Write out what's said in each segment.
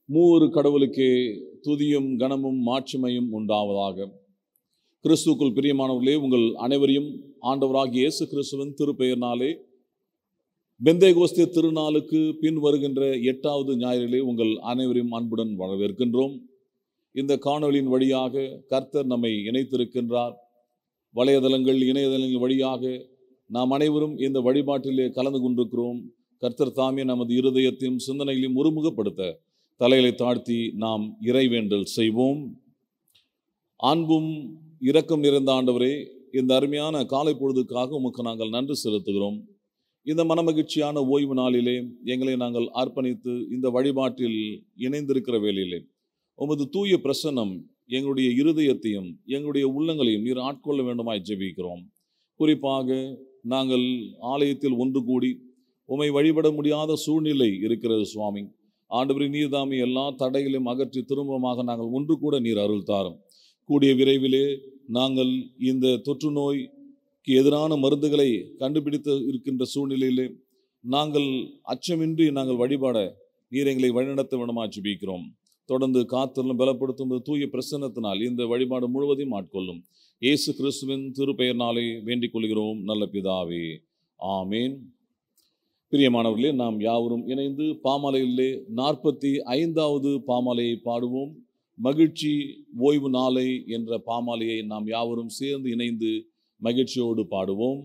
மூவொரு கடவுளுக்கே துதியும் கனமும் மாட்சிமையும் உண்டாவதாக கிறிஸ்துக்குள் பிரியமானவர்களே உங்கள் அனைவரையும் ஆண்டவராகிய இயேசு கிறிஸ்துவின் திருப்பெயர்னாலே பெந்தேகோஸ்தே திருநாளுக்கு பின் வருகின்ற எட்டாவது ஞாயிறிலே உங்கள் அனைவரையும் அன்புடன் வரவேற்கின்றோம் இந்த காணொளியின் வழியாக கர்த்தர் நம்மை இணைத்திருக்கின்றார் வலைதளங்கள் இணையதளங்கள் வழியாக நாம் அனைவரும் இந்த வழிபாட்டிலே கலந்து கொண்டிருக்கிறோம் கர்த்தர் தாமே நமது இருதயத்தையும் சிந்தனைகளையும் ஒருமுகப்படுத்த தலைகளை தாழ்த்தி நாம் இறைவேண்டல் செய்வோம் அன்பும் இரக்கம் நிறைந்த ஆண்டவரே இந்த அருமையான காலை பொழுதுக்காக உமக்கு நாங்கள் நன்றி செலுத்துகிறோம் இந்த மனமகிழ்ச்சியான ஓய்வு நாளிலே எங்களை நாங்கள் அர்ப்பணித்து இந்த வழிபாட்டில் இணைந்திருக்கிற வேளையிலே உமது தூய பிரசன்னம் எங்களுடைய இருதயத்தையும் எங்களுடைய உள்ளங்களையும் நீர் ஆட்கொள்ள வேண்டுமாய் ஜெபிக்கிறோம் குறிப்பாக நாங்கள் ஆலயத்தில் ஒன்று கூடி உமை வழிபட முடியாத சூழ்நிலை இருக்கிறது சுவாமி ஆண்டவரி நீர் தாமி எல்லா தடைகளையும் அகற்றி திரும்பமாக நாங்கள் ஒன்று கூட நீர் அருள் தாரும் கூடிய விரைவிலே நாங்கள் இந்த தொற்று நோய்க்கு எதிரான மருந்துகளை கண்டுபிடித்து இருக்கின்ற சூழ்நிலையிலே நாங்கள் அச்சமின்றி நாங்கள் வழிபாட நீர் எங்களை வழிநடத்த வேண்டுமா ஜெபிக்கிறோம் தொடர்ந்து காத்திலும் பலப்படுத்தும் தூய பிரசன்னத்தினால் இந்த வழிபாடு முழுவதையும் ஆட்கொள்ளும் இயேசு கிறிஸ்துவின் திருப்பெயர்னாலே வேண்டிக் கொள்கிறோம் நல்ல பிதாவே ஆமேன் பிரியமானவர்களே நாம் யாவரும் இணைந்து பாமாலையிலே நாற்பத்தி ஐந்தாவது பாமாலையை பாடுவோம் மகிழ்ச்சி ஓய்வு நாளை என்ற பாமாலையை நாம் யாவரும் சேர்ந்து இணைந்து மகிழ்ச்சியோடு பாடுவோம்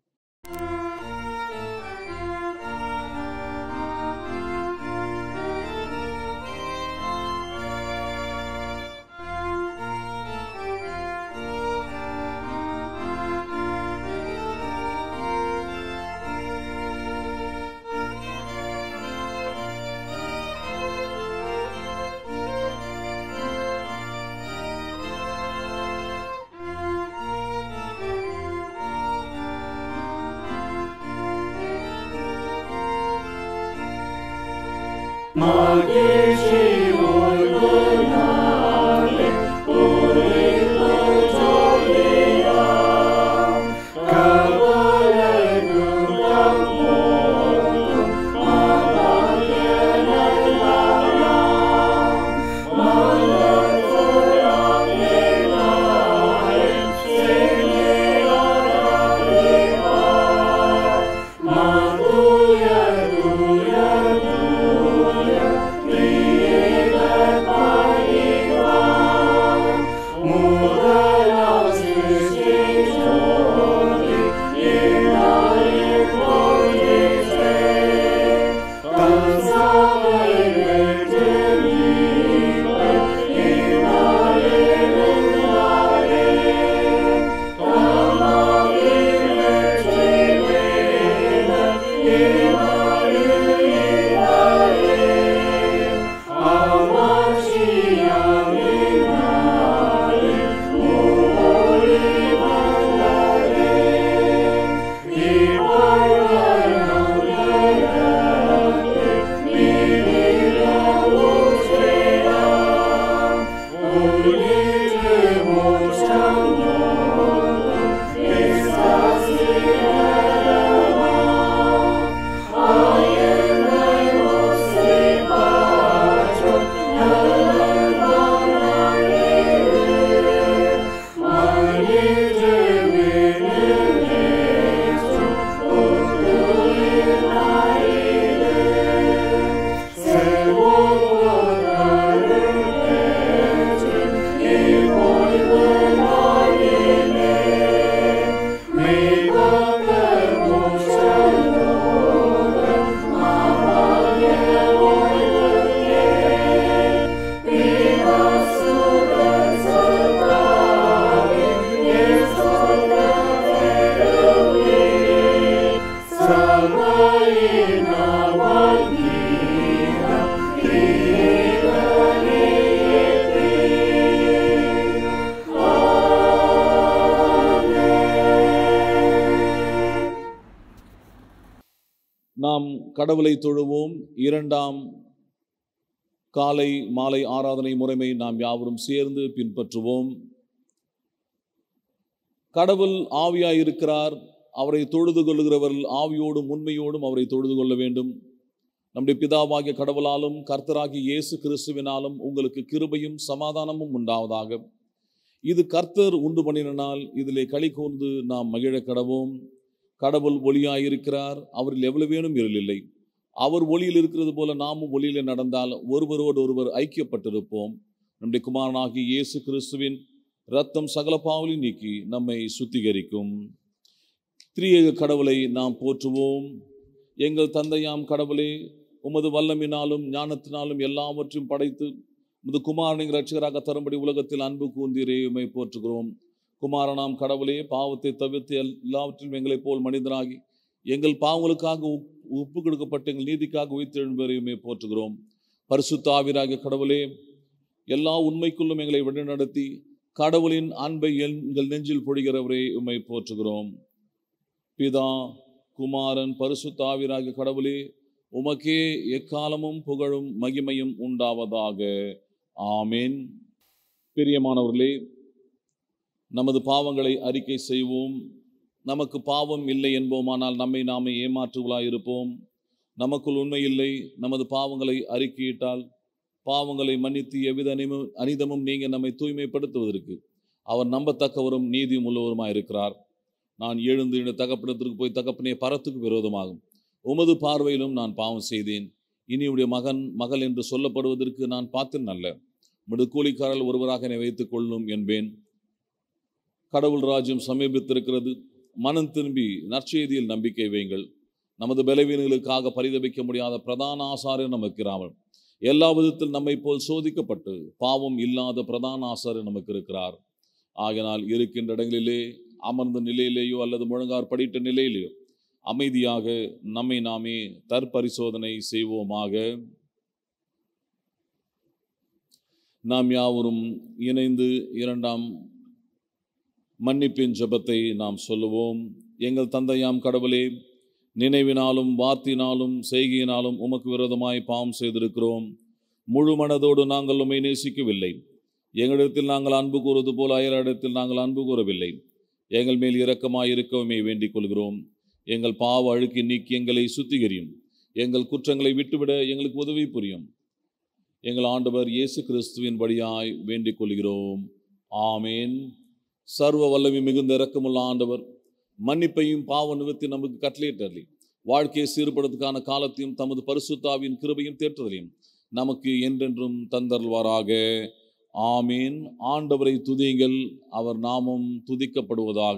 மகிழ்ச்சி ஓய்வு நாளே உரிமை ஜோதியாம் கவலைக்கும் தம்மோடும் மனதினெல்லாம் மனதுரம் இனாயம் செல்லியாராயிவார் மதுய துய துய நீல பணிவார் முதலாம் சிருஷ்டி ஜோதி இனாயம் போயிற்றே தன்சாமை வெற்றி மீட்பர் இனாயம் உள்ளாரே தமாவின் வெற்றி வேந்தர் இனாயம் இனாயே அமர்ச்சியாம் இன்னாலே மூடி வந்தரே நாம் கடவுளை தொழுவோம் இரண்டாம் காலை மாலை ஆராதனை முறைமை நாம் யாவரும் சேர்ந்து பின்பற்றுவோம் கடவுள் ஆவியாய் இருக்கிறார் அவரை தொழுது கொள்கிறவர்கள் ஆவியோடும் உண்மையோடும் அவரை தொழுது கொள்ள வேண்டும் நம்முடைய பிதாவாகிய கடவுளாலும் கர்த்தராகிய இயேசு கிறிஸ்துவினாலும் உங்களுக்கு கிருபையும் சமாதானமும் உண்டாவதாக இது கர்த்தர் உண்டு பண்ணினால் இதிலே களி கூர்ந்து நாம் மகிழ கடவோம் கடவுள் ஒளியாயிருக்கிறார் அவரில் எவ்வளவேனும் இருள் இல்லை அவர் ஒளியில் இருக்கிறது போல நாமும் ஒளியில் நடந்தால் ஒருவரோடு ஒருவர் ஐக்கியப்பட்டிருப்போம் நம்முடைய குமாரனாகிய இயேசு கிறிஸ்துவின் ரத்தம் சகல பாவலை நீக்கி நம்மை சுத்திகரிக்கும் திரியேக கடவுளை நாம் போற்றுவோம் எங்கள் தந்தையாம் கடவுளே உமது வல்லமினாலும் ஞானத்தினாலும் எல்லாவற்றையும் படைத்து உமது குமாரனை ரட்சகராக தரும்படி உலகத்தில் அன்பு கூந்தீரே உமை போற்றுகிறோம் குமாரனாம் கடவுளே பாவத்தை தவிர்த்து எல்லாவற்றிலும் எங்களைப் போல் மனிதனாகி எங்கள் பாவங்களுக்காக உப்- ஒப்பு கொடுக்கப்பட்ட எங்கள் நீதிக்காக உயிர்த்தெழும்பெறையுமே போற்றுகிறோம் பரிசுத்தாவிராகிய கடவுளே எல்லா உண்மைக்குள்ளும் எங்களை வழிநடத்தி கடவுளின் அன்பை எங்கள் நெஞ்சில் பொழிகிறவரே உம்மை போற்றுகிறோம் பிதா குமாரன் பரிசுத்தாவிராகிய கடவுளே உமக்கே எக்காலமும் புகழும் மகிமையும் உண்டாவதாக ஆமேன் பிரியமானவர்களே நமது பாவங்களை அறிக்கை செய்வோம் நமக்கு பாவம் இல்லை என்போமானால் நம்மை நாமே ஏமாற்றுவலாயிருப்போம் நமக்குள் உண்மை இல்லை நமது பாவங்களை அறிக்கையிட்டால் பாவங்களை மன்னித்து எவ்வித அனிமு அனிதமும் நீங்க நம்மை தூய்மைப்படுத்துவதற்கு அவர் நம்பத்தக்கவரும் நீதியும் உள்ளவருமாய் இருக்கிறார் நான் எழுந்து என் தகப்பனத்திற்கு போய் தகப்பனே பரத்துக்கு விரோதமாகும் உமது பார்வையிலும் நான் பாவம் செய்தேன் இனி உடைய மகன் மகள் என்று சொல்லப்படுவதற்கு நான் பார்த்தேன் அல்ல உமது கூலிக்காரல் ஒருவராக என்னை வைத்துக் கொள்ளும் என்பேன் கடவுள் ராஜ்யம் சமீபித்திருக்கிறது மனம் திரும்பி நற்செய்தியில் நம்பிக்கை வையுங்கள் நமது பலவீனங்களுக்காக பரிதபிக்க முடியாத பிரதான ஆசாரியர் நமக்கு இராமல் எல்லா விதத்தில் நம்மை போல் சோதிக்கப்பட்டு பாவம் இல்லாத பிரதான ஆசாரியர் நமக்கு இருக்கிறார் ஆகினால் இருக்கின்ற இடங்களிலே அமர்ந்த நிலையிலேயோ அல்லது முழங்கார் படிட்ட நிலையிலேயோ அமைதியாக நம்மை நாமே தற்பரிசோதனை செய்வோமாக நாம் யாவரும் இணைந்து இரண்டாம் மன்னிப்பின் ஜெபத்தை நாம் சொல்லுவோம் எங்கள் தந்தையாம் கடவுளே நினைவினாலும் வார்த்தையினாலும் செய்கையினாலும் உமக்கு விரோதமாய் பாவம் செய்திருக்கிறோம் முழு மனதோடு நாங்கள் உம்மை நேசிக்கவில்லை எங்களிடத்தில் நாங்கள் அன்பு கூறுவது போல அயலிடத்தில் நாங்கள் அன்பு கூறவில்லை எங்கள் மேல் இரக்கமாய் இருக்கவுமே வேண்டிக் கொள்கிறோம் எங்கள் பாவ அழுக்கி நீக்கி எங்களை சுத்திகரியும் எங்கள் குற்றங்களை விட்டுவிட எங்களுக்கு உதவி புரியும் எங்கள் ஆண்டவர் இயேசு கிறிஸ்துவின் வழியாய் வேண்டிக் கொள்கிறோம் ஆமேன் சர்வ வல்லமை மிகுந்த இரக்கமுள்ள ஆண்டவர் மன்னிப்பையும் பாவ நிவர்த்தி நமக்கு கட்டளையிட்டறி வாழ்க்கையை சீர்படுறதுக்கான காலத்தையும் தமது பரிசுத்தாவின் கிருபையும் தேற்றுதலையும் நமக்கு என்றென்றும் தந்தருள்வாராக ஆமீன் ஆண்டவரை துதியுங்கள் அவர் நாமம் துதிக்கப்படுவதாக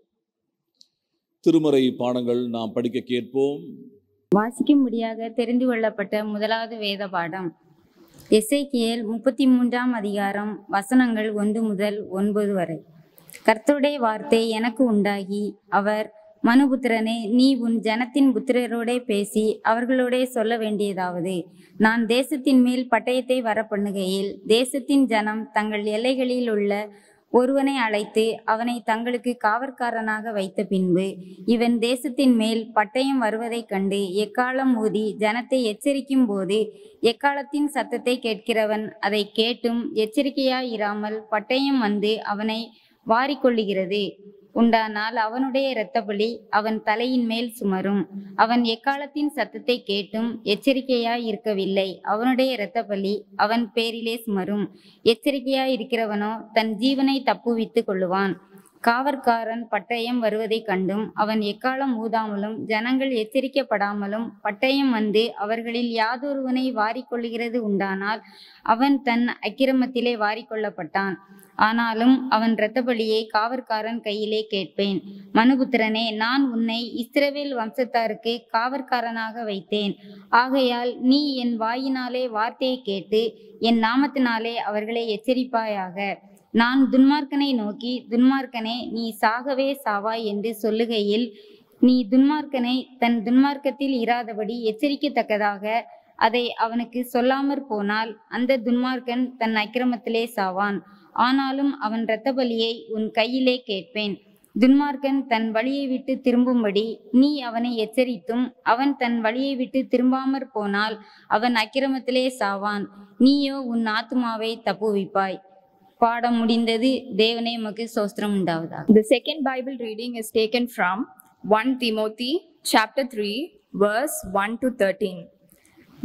திருமறை பாடங்கள் நாம் படிக்க கேட்போம் வாசிக்கும்படியாக தெரிந்து கொள்ளப்பட்ட முதலாவது வேத பாடம் எசேக்கியேல் முப்பத்தி மூன்றாம் அதிகாரம் வசனங்கள் ஒன்று முதல் ஒன்பது வரை கர்த்தருடைய வார்த்தை எனக்கு உண்டாகி அவர் மனுபுத்திரனே நீ உன் ஜனத்தின் புத்திரரோடே பேசி அவர்களோடே சொல்ல வேண்டியதாவது நான் தேசத்தின் மேல் பட்டயத்தை வரப்பண்ணுகையில் தேசத்தின் ஜனம் தங்கள் எல்லைகளில் உள்ள ஒருவனை அழைத்து அவனை தங்களுக்கு காவற்காரனாக வைத்த பின்பு இவன் தேசத்தின் மேல் பட்டயம் வருவதைக் கண்டு எக்காலம் ஊதி ஜனத்தை எச்சரிக்கும் போது எக்காலத்தின் சத்தத்தை கேட்கிறவன் அதை கேட்டும் எச்சரிக்கையாயிராமல் பட்டயம் வந்து அவனை வாரிக்கொள்ளுகிறது உண்டானால் அவனுடைய இரத்தப்பழி அவன் தலையின் மேல் சுமரும் அவன் எக்காலத்தின் சத்தத்தை கேட்டும் எச்சரிக்கையாய் இருக்கவில்லை அவனுடைய இரத்தப்பழி அவன் பேரிலே சுமரும் எச்சரிக்கையாய் இருக்கிறவனோ தன் ஜீவனை தப்புவித்துக் கொள்ளுவான் காவற்காரன் பட்டயம் வருவதைக் கண்டும் அவன் எக்காலம் ஊதாமலும் ஜனங்கள் எச்சரிக்கப்படாமலும் பட்டயம் வந்து அவர்களில் யாதொருவனை வாரிக்கொள்ளுகிறது உண்டானால் அவன் தன் அக்கிரமத்திலே வாரிக்கொள்ளப்பட்டான் ஆனாலும் அவன் இரத்தபலியை காவற்காரன் கையிலே கேட்பேன் மனுபுத்திரனே நான் உன்னை இஸ்ரவேல் வம்சத்தாருக்கு காவற்காரனாக வைத்தேன் ஆகையால் நீ என் வாயினாலே வார்த்தையை கேட்டு என் நாமத்தினாலே அவர்களை எச்சரிப்பாயாக நான் துன்மார்க்கனை நோக்கி துன்மார்க்கனே நீ சாகவே சாவாய் என்று சொல்லுகையில் நீ துன்மார்க்கனை தன் துன்மார்க்கத்தில் இராதபடி எச்சரிக்கத்தக்கதாக அதை அவனுக்கு சொல்லாமற் போனால் அந்த துன்மார்க்கன் தன் அக்கிரமத்திலே சாவான் ஆனாலும் அவன் இரத்த பலியை உன் கையிலே கேட்பேன் துன்மார்க்கன் தன் வழியை விட்டு திரும்பும்படி நீ அவனை எச்சரித்தும் அவன் தன் வழியை விட்டு திரும்பாமற் போனால் அவன் அக்கிரமத்திலே சாவான் நீயோ உன் ஆத்துமாவை தப்புவிப்பாய் பாடம் முடிந்தது தேவனே உமக்கு சோஸ்திரம் உண்டாவதாக The second Bible reading is taken from 1 Timothy chapter 3 verse 1 to 13.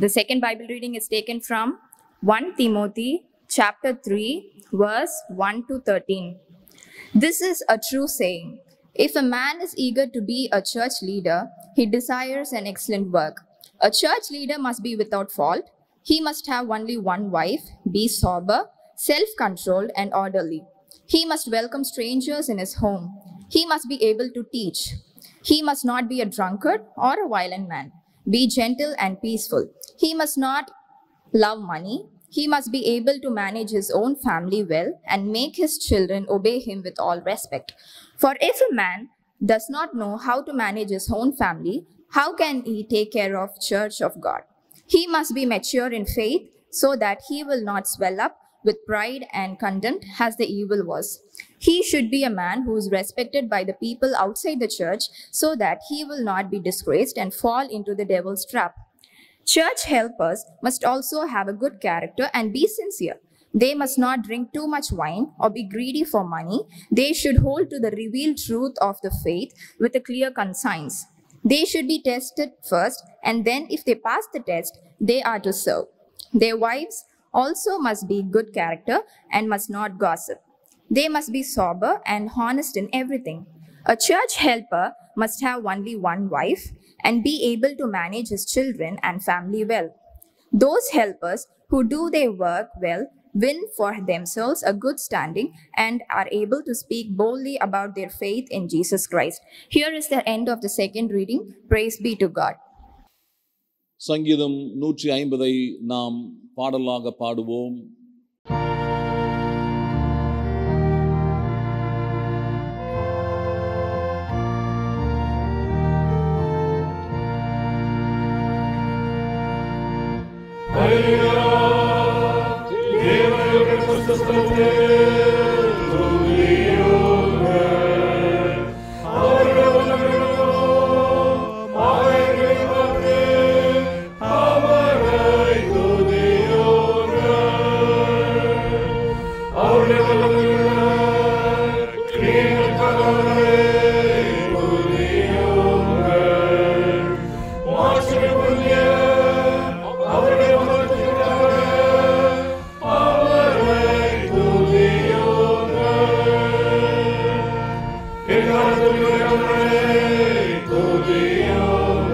The second Bible reading is taken from 1 Timothy chapter 3 verse 1 to 13. This is a true saying. If a man is eager to be a church leader, he desires an excellent work. A church leader must be without fault. He must have only one wife, be sober, self controlled, and orderly. He must welcome strangers in his home. He must be able to teach. He must not be a drunkard or a violent man. Be gentle and peaceful. He must not love money. He must be able to manage his own family well and make his children obey him with all respect. For if a man does not know how to manage his own family, how can he take care of church of God? He must be mature in faith so that he will not swell up with pride and contempt as the evil was. He should be a man who is respected by the people outside the church so that he will not be disgraced and fall into the devil's trap. Church helpers must also have a good character and be sincere. They must not drink too much wine or be greedy for money. They should hold to the revealed truth of the faith with a clear conscience. They should be tested first, and then, if they pass the test, they are to serve. Their wives also must be good character and must not gossip. They must be sober and honest in everything. A church helper must have only one wife and be able to manage his children and family well. Those helpers who do their work well win for themselves a good standing and are able to speak boldly about their faith in Jesus Christ. Here is the end of the second reading. Praise be to God. சங்கீதம் நூற்றி ஐம்பதை நாம் பாடலாக பாடுவோம் தேவனுடைய புஸ்தகத்திலே துதியுங்க. அவருடைய வல்லமைகளோ, அவைகளிலே அவரை துதியுங்க. அவருடைய வல்லமைகளே, கிரியைகளுக்காக அவரை துதியுங்க. மாசுகள் புரிய அவருடைய மகத்துக்காக அவரை துதியுங்க. எக்காலத்திலும் அவரை துதியுங்க.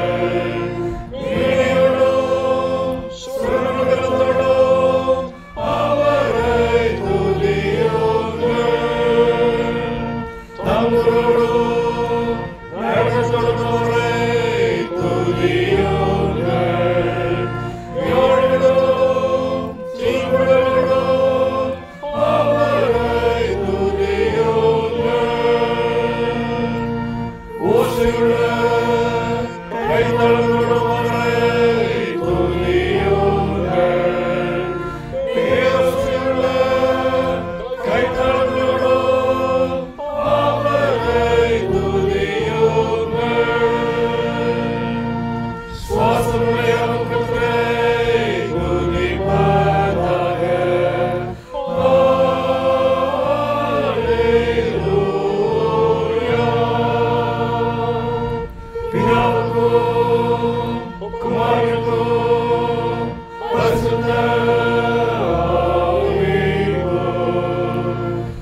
இனியோடும் சுரமண்டலத்தோடும் அவரை துதியுங்க. தம்புரோடும் நடனத்தோடும் அவரை துதியுங்க. யோடியோடும் தீங்குகளோடும் அவரை துதியுங்க. ஓசையுள்ள கைத்தளங்களோடும் அவரை துதியுங்க. பேரோசையுள்ள கைத்தளங்களோடும் அவரை துதியுங்க. சுவாசமுடைய முகத்தை துதிப்பதாக. Hallelujah. பிதாவுக்கும் குமாரனுக்கும் பரிசுத்த ஆவிக்கும்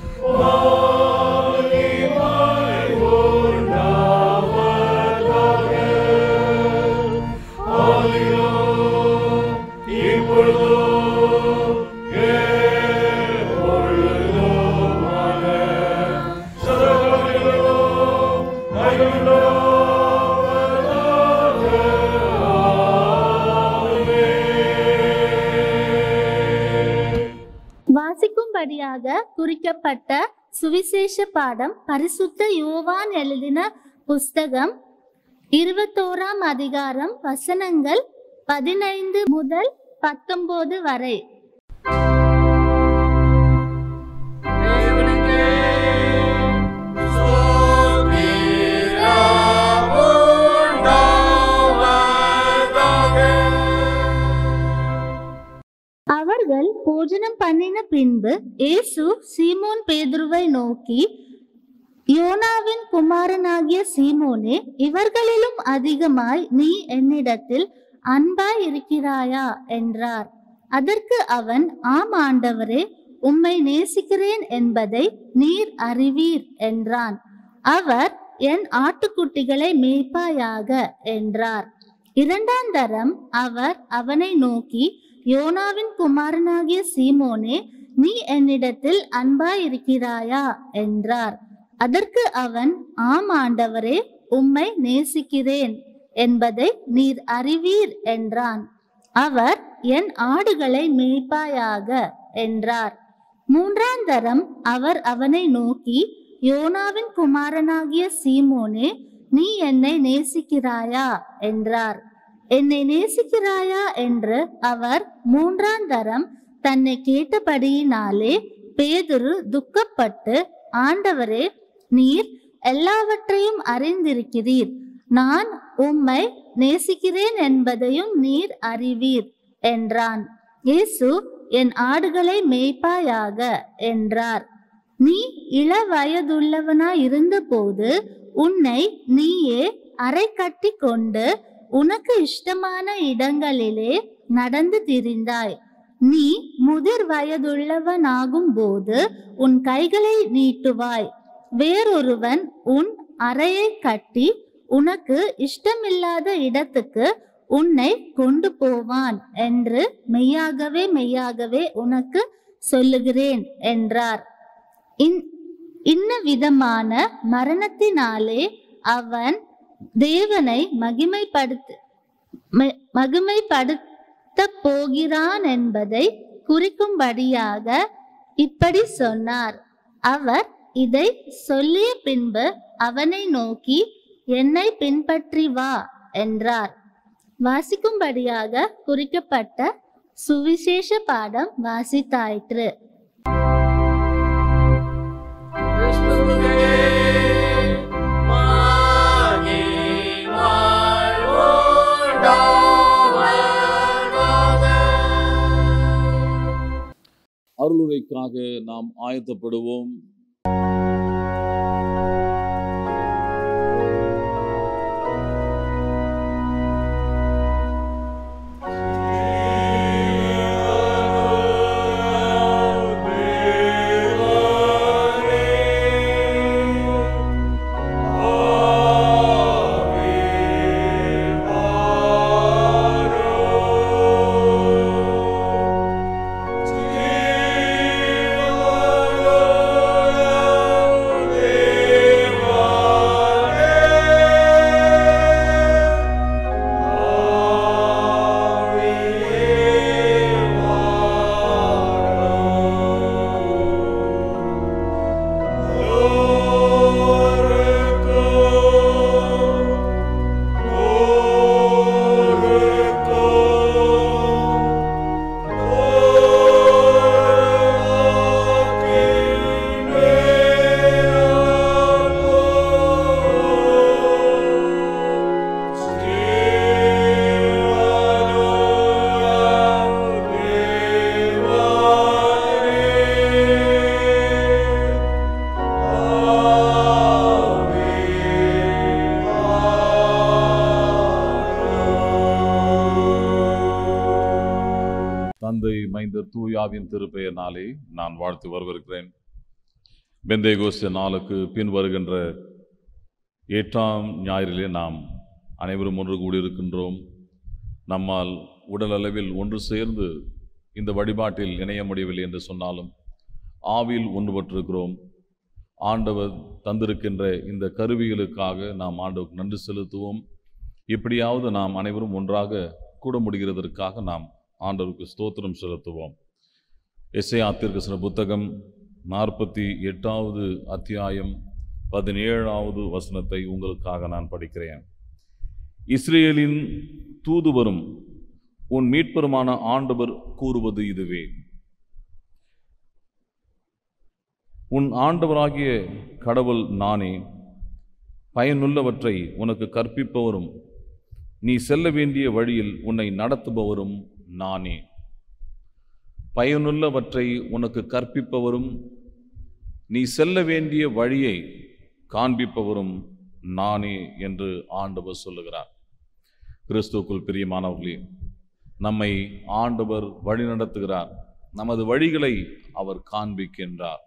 மகிமை உண்டாவதாக. ஆதியிலும் இப்பொழுதும் எப்பொழுதுமாக சதாகாலங்களிலும் மகிமையுண்டாவதாக. ஆமென். வாசிக்கும்படியாக குறிக்கப்பட்ட சுவிசேஷ பாடம் பரிசுத்த யோவான் எழுதின புஸ்தகம் இருபத்தோராம் அதிகாரம் வசனங்கள் பதினைந்து முதல் பத்தொன்பது வரை தேவனுக்கே ஸ்தோத்திரம் உண்டாவதாக. அவர்கள் போஜனம் பண்ணின பின்பு இயேசு சீமோன் பேதுருவை நோக்கி யோனாவின் குமாரனாகிய சீமோனே இவர்களிலும் அதிகமாய் நீ என்னிடத்தில் அன்பாய் இருக்கிறாயா என்றார் அதற்கு அவன் ஆம் ஆண்டவரே உம்மை நேசிக்கிறேன் என்பதை நீர் அறிவீர் என்றான் அவர் என் ஆட்டுக்குட்டிகளை மேய்ப்பாயாக என்றார் இரண்டாம் தரம் அவர் அவனை நோக்கி யோனாவின் குமாரனாகிய சீமோனே நீ என்னிடத்தில் அன்பாய் இருக்கிறாயா என்றார் அதற்கு அவன் ஆம் ஆண்டவரே உம்மை நேசிக்கிறேன் என்பதை நீர் அறிவீர் என்றான் அவர் என் ஆடுகளை மேய்ப்பாயாக என்றார் மூன்றாம் தரம் அவர் அவனை நோக்கி யோனாவின் குமாரனாகிய சீமோனே நீ என்னை நேசிக்கிறாயா என்றார் என்னை நேசிக்கிறாயா என்று அவர் மூன்றாம் தரம் தன்னை கேட்டபடியினாலே பேதுரு துக்கப்பட்டு ஆண்டவரே நீர் எல்லாவற்றையும் அறிந்திருக்கிறீர் நான் உம்மை நேசிக்கிறேன் என்பதையும் நீர் அறிவீர் என்றான் இயேசு என் ஆடுகளை மேய்ப்பாயாக என்றார் நீ இள வயதுள்ளவனாய் இருந்தபோது உன்னை நீயே அரை கட்டி கொண்டு உனக்கு இஷ்டமான இடங்களிலே நடந்து திரிந்தாய் நீ முதிர் வயதுள்ளவனாகும் போது உன் கைகளை நீட்டுவாய் வேறொருவன் உன் அறையை கட்டி உனக்கு இஷ்டமில்லாத இடத்துக்கு உன்னை கொண்டு போவான் என்று மெய்யாகவே மெய்யாகவே உனக்கு சொல்லுகிறேன் என்றார் இன் இன்ன விதமான மரணத்தினாலே அவன் தேவனை மகிமைப்படுத்த ம- மகிமைப்படுத்த போகிறான் என்பதை குறிக்கும்படியாக இப்படி சொன்னார் அவர் இதை சொல்லிய பின்பு அவனை நோக்கி என்னை பின்பற்றி வா என்றார் வாசிக்கும்படியாக குறிக்கப்பட்ட சுவிசேஷ பாடம் வாசித்தாயிற்று அருளுரைக்காக நாம் ஆயத்தப்படுவோம் தந்தை மைந்தர் தூயாவின் திருப்பெயர்னாலே நான் வாழ்த்து வரவிருக்கிறேன் பெந்தேகோஸ்த நாளுக்கு பின் வருகின்ற எட்டாம் ஞாயிறிலே நாம் அனைவரும் ஒன்று கூடியிருக்கின்றோம் நம்மால் உடல் அளவில் ஒன்று சேர்ந்து இந்த வழிபாட்டில் இணைய முடியவில்லை என்று சொன்னாலும் ஆவியில் ஒன்றுபட்டிருக்கிறோம் ஆண்டவர் தந்திருக்கின்ற இந்த கருவிகளுக்காக நாம் ஆண்டவருக்கு நன்றி செலுத்துவோம் இப்படியாவது நாம் அனைவரும் ஒன்றாக கூட முடிகிறதற்காக நாம் ஆண்டவருக்கு ஸ்தோத்திரம் செலுத்துவோம் எஸ்ஐ திருக்கசன புத்தகம் நாற்பத்தி எட்டாவது அத்தியாயம் பதினேழாவது வசனத்தை உங்களுக்காக நான் படிக்கிறேன் இஸ்ரேலின் தூதுவரும் உன் மீட்பருமான ஆண்டவர் கூறுவது இதுவே உன் ஆண்டவராகிய கடவுள் நானே பயனுள்ளவற்றை உனக்கு கற்பிப்பவரும் நீ செல்ல வேண்டிய வழியில் உன்னை நடத்துபவரும் நானே பயனுள்ளவற்றை உனக்கு கற்பிப்பவரும் நீ செல்ல வேண்டிய வழியை காண்பிப்பவரும் நானே என்று ஆண்டவர் சொல்லுகிறார் கிறிஸ்துவுக்குள் பிரியமானவர்களே நம்மை ஆண்டவர் வழிநடத்துகிறார் நமது வழிகளை அவர் காண்பிக்கின்றார்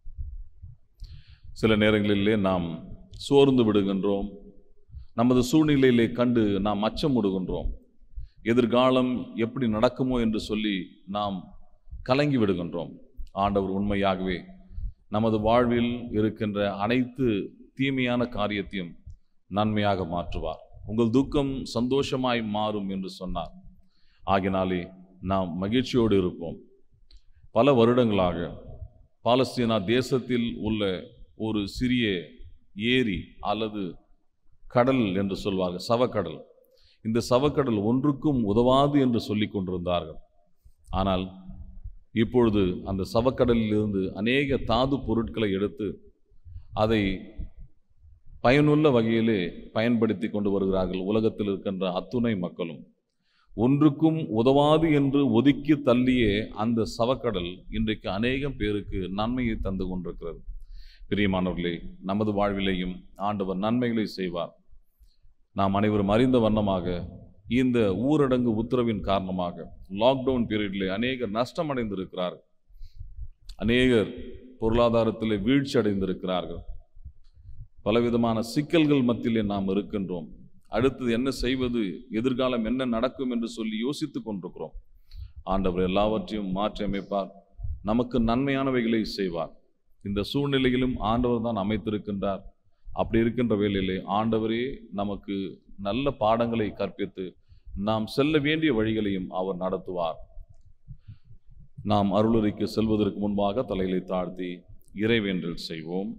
சில நேரங்களிலே நாம் சோர்ந்து விடுகின்றோம் நமது சூழ்நிலையிலே கண்டு நாம் அச்சம் விடுகின்றோம் எதிர்காலம் எப்படி நடக்குமோ என்று சொல்லி நாம் கலங்கி விடுகின்றோம் ஆண்டவர் உண்மையாகவே நமது வாழ்வில் இருக்கின்ற அனைத்து தீமையான காரியத்தையும் நன்மையாக மாற்றுவார் உங்கள் துக்கம் சந்தோஷமாய் மாறும் என்று சொன்னார் ஆகினாலே நாம் மகிழ்ச்சியோடு இருப்போம் பல வருடங்களாக பாலஸ்தீனா தேசத்தில் உள்ள ஒரு சிறிய ஏரி அல்லது கடல் என்று சொல்வார்கள் சவக்கடல் இந்த சவக்கடல் ஒன்றுக்கும் உதவாது என்று சொல்லிக் கொண்டிருந்தார்கள் ஆனால் இப்பொழுது அந்த சவக்கடலில் இருந்து அநேக தாது பொருட்களை எடுத்து அதை பயனுள்ள வகையிலே பயன்படுத்தி கொண்டு வருகிறார்கள் உலகத்தில் இருக்கின்ற அத்துணை மக்களும் ஒன்றுக்கும் உதவாது என்று ஒதுக்கி தள்ளிய அந்த சவக்கடல் இன்றைக்கு அநேகம் பேருக்கு நன்மையை தந்து கொண்டிருக்கிறது பிரியமானவர்களே நமது வாழ்விலேயும் ஆண்டவர் நன்மைகளை செய்வார் நாம் அனைவரும் அறிந்த வண்ணமாக இந்த ஊரடங்கு உத்தரவின் காரணமாக லாக்டவுன் பீரியடில் அநேகர் நஷ்டம் அடைந்திருக்கிறார்கள் அநேகர் பொருளாதாரத்தில் வீழ்ச்சி அடைந்திருக்கிறார்கள் பலவிதமான சிக்கல்கள் மத்தியிலே நாம் இருக்கின்றோம் அடுத்தது என்ன செய்வது எதிர்காலம் என்ன நடக்கும் என்று சொல்லி யோசித்துக் கொண்டிருக்கிறோம் ஆண்டவர் எல்லாவற்றையும் மாற்றி அமைப்பார் நமக்கு நன்மையானவைகளை செய்வார் இந்த சூழ்நிலையிலும் ஆண்டவர் தான் அமைத்திருக்கின்றார் அப்படி இருக்கின்ற வேளையிலே ஆண்டவரே நமக்கு நல்ல பாடங்களை கற்பித்து நாம் செல்ல வேண்டிய வழிகளையும் அவர் நடத்துவார் நாம் அருளுரைக்கு செல்வதற்கு முன்பாக தலைகளை தாழ்த்தி இறைவேண்டல் செய்வோம்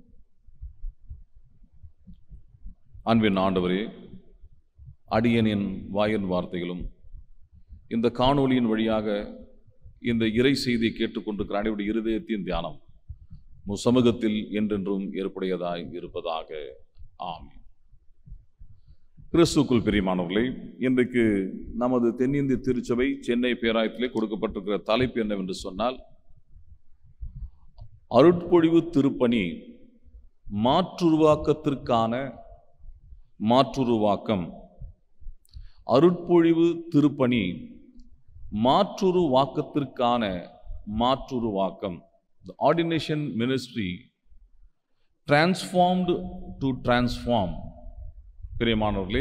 அன்பின் ஆண்டவரே அடியனின் வாயின் வார்த்தைகளும் இந்த காணொளியின் வழியாக இந்த இறை செய்தியை கேட்டுக்கொண்டிருக்கிற அனைவருடைய இருதயத்தின் தியானம் உம் சமூகத்தில் என்றென்றும் ஏற்புடையதாய் இருப்பதாக ஆமென் கிறிஸ்துக்குள் பிரியமானவர்களே இன்றைக்கு நமது தென்னிந்திய திருச்சபை சென்னை பேராயத்திலே கொடுக்கப்பட்டிருக்கிற தலைப்பு என்னவென்று சொன்னால் அருட்பொழிவு திருப்பணி மாற்றுருவாக்கத்திற்கான மாற்றுருவாக்கம் அருட்பொழிவு திருப்பணி மாற்றுருவாக்கத்திற்கான மாற்றுருவாக்கம் the ordination ministry transformed to transform பிரியமானவர்களே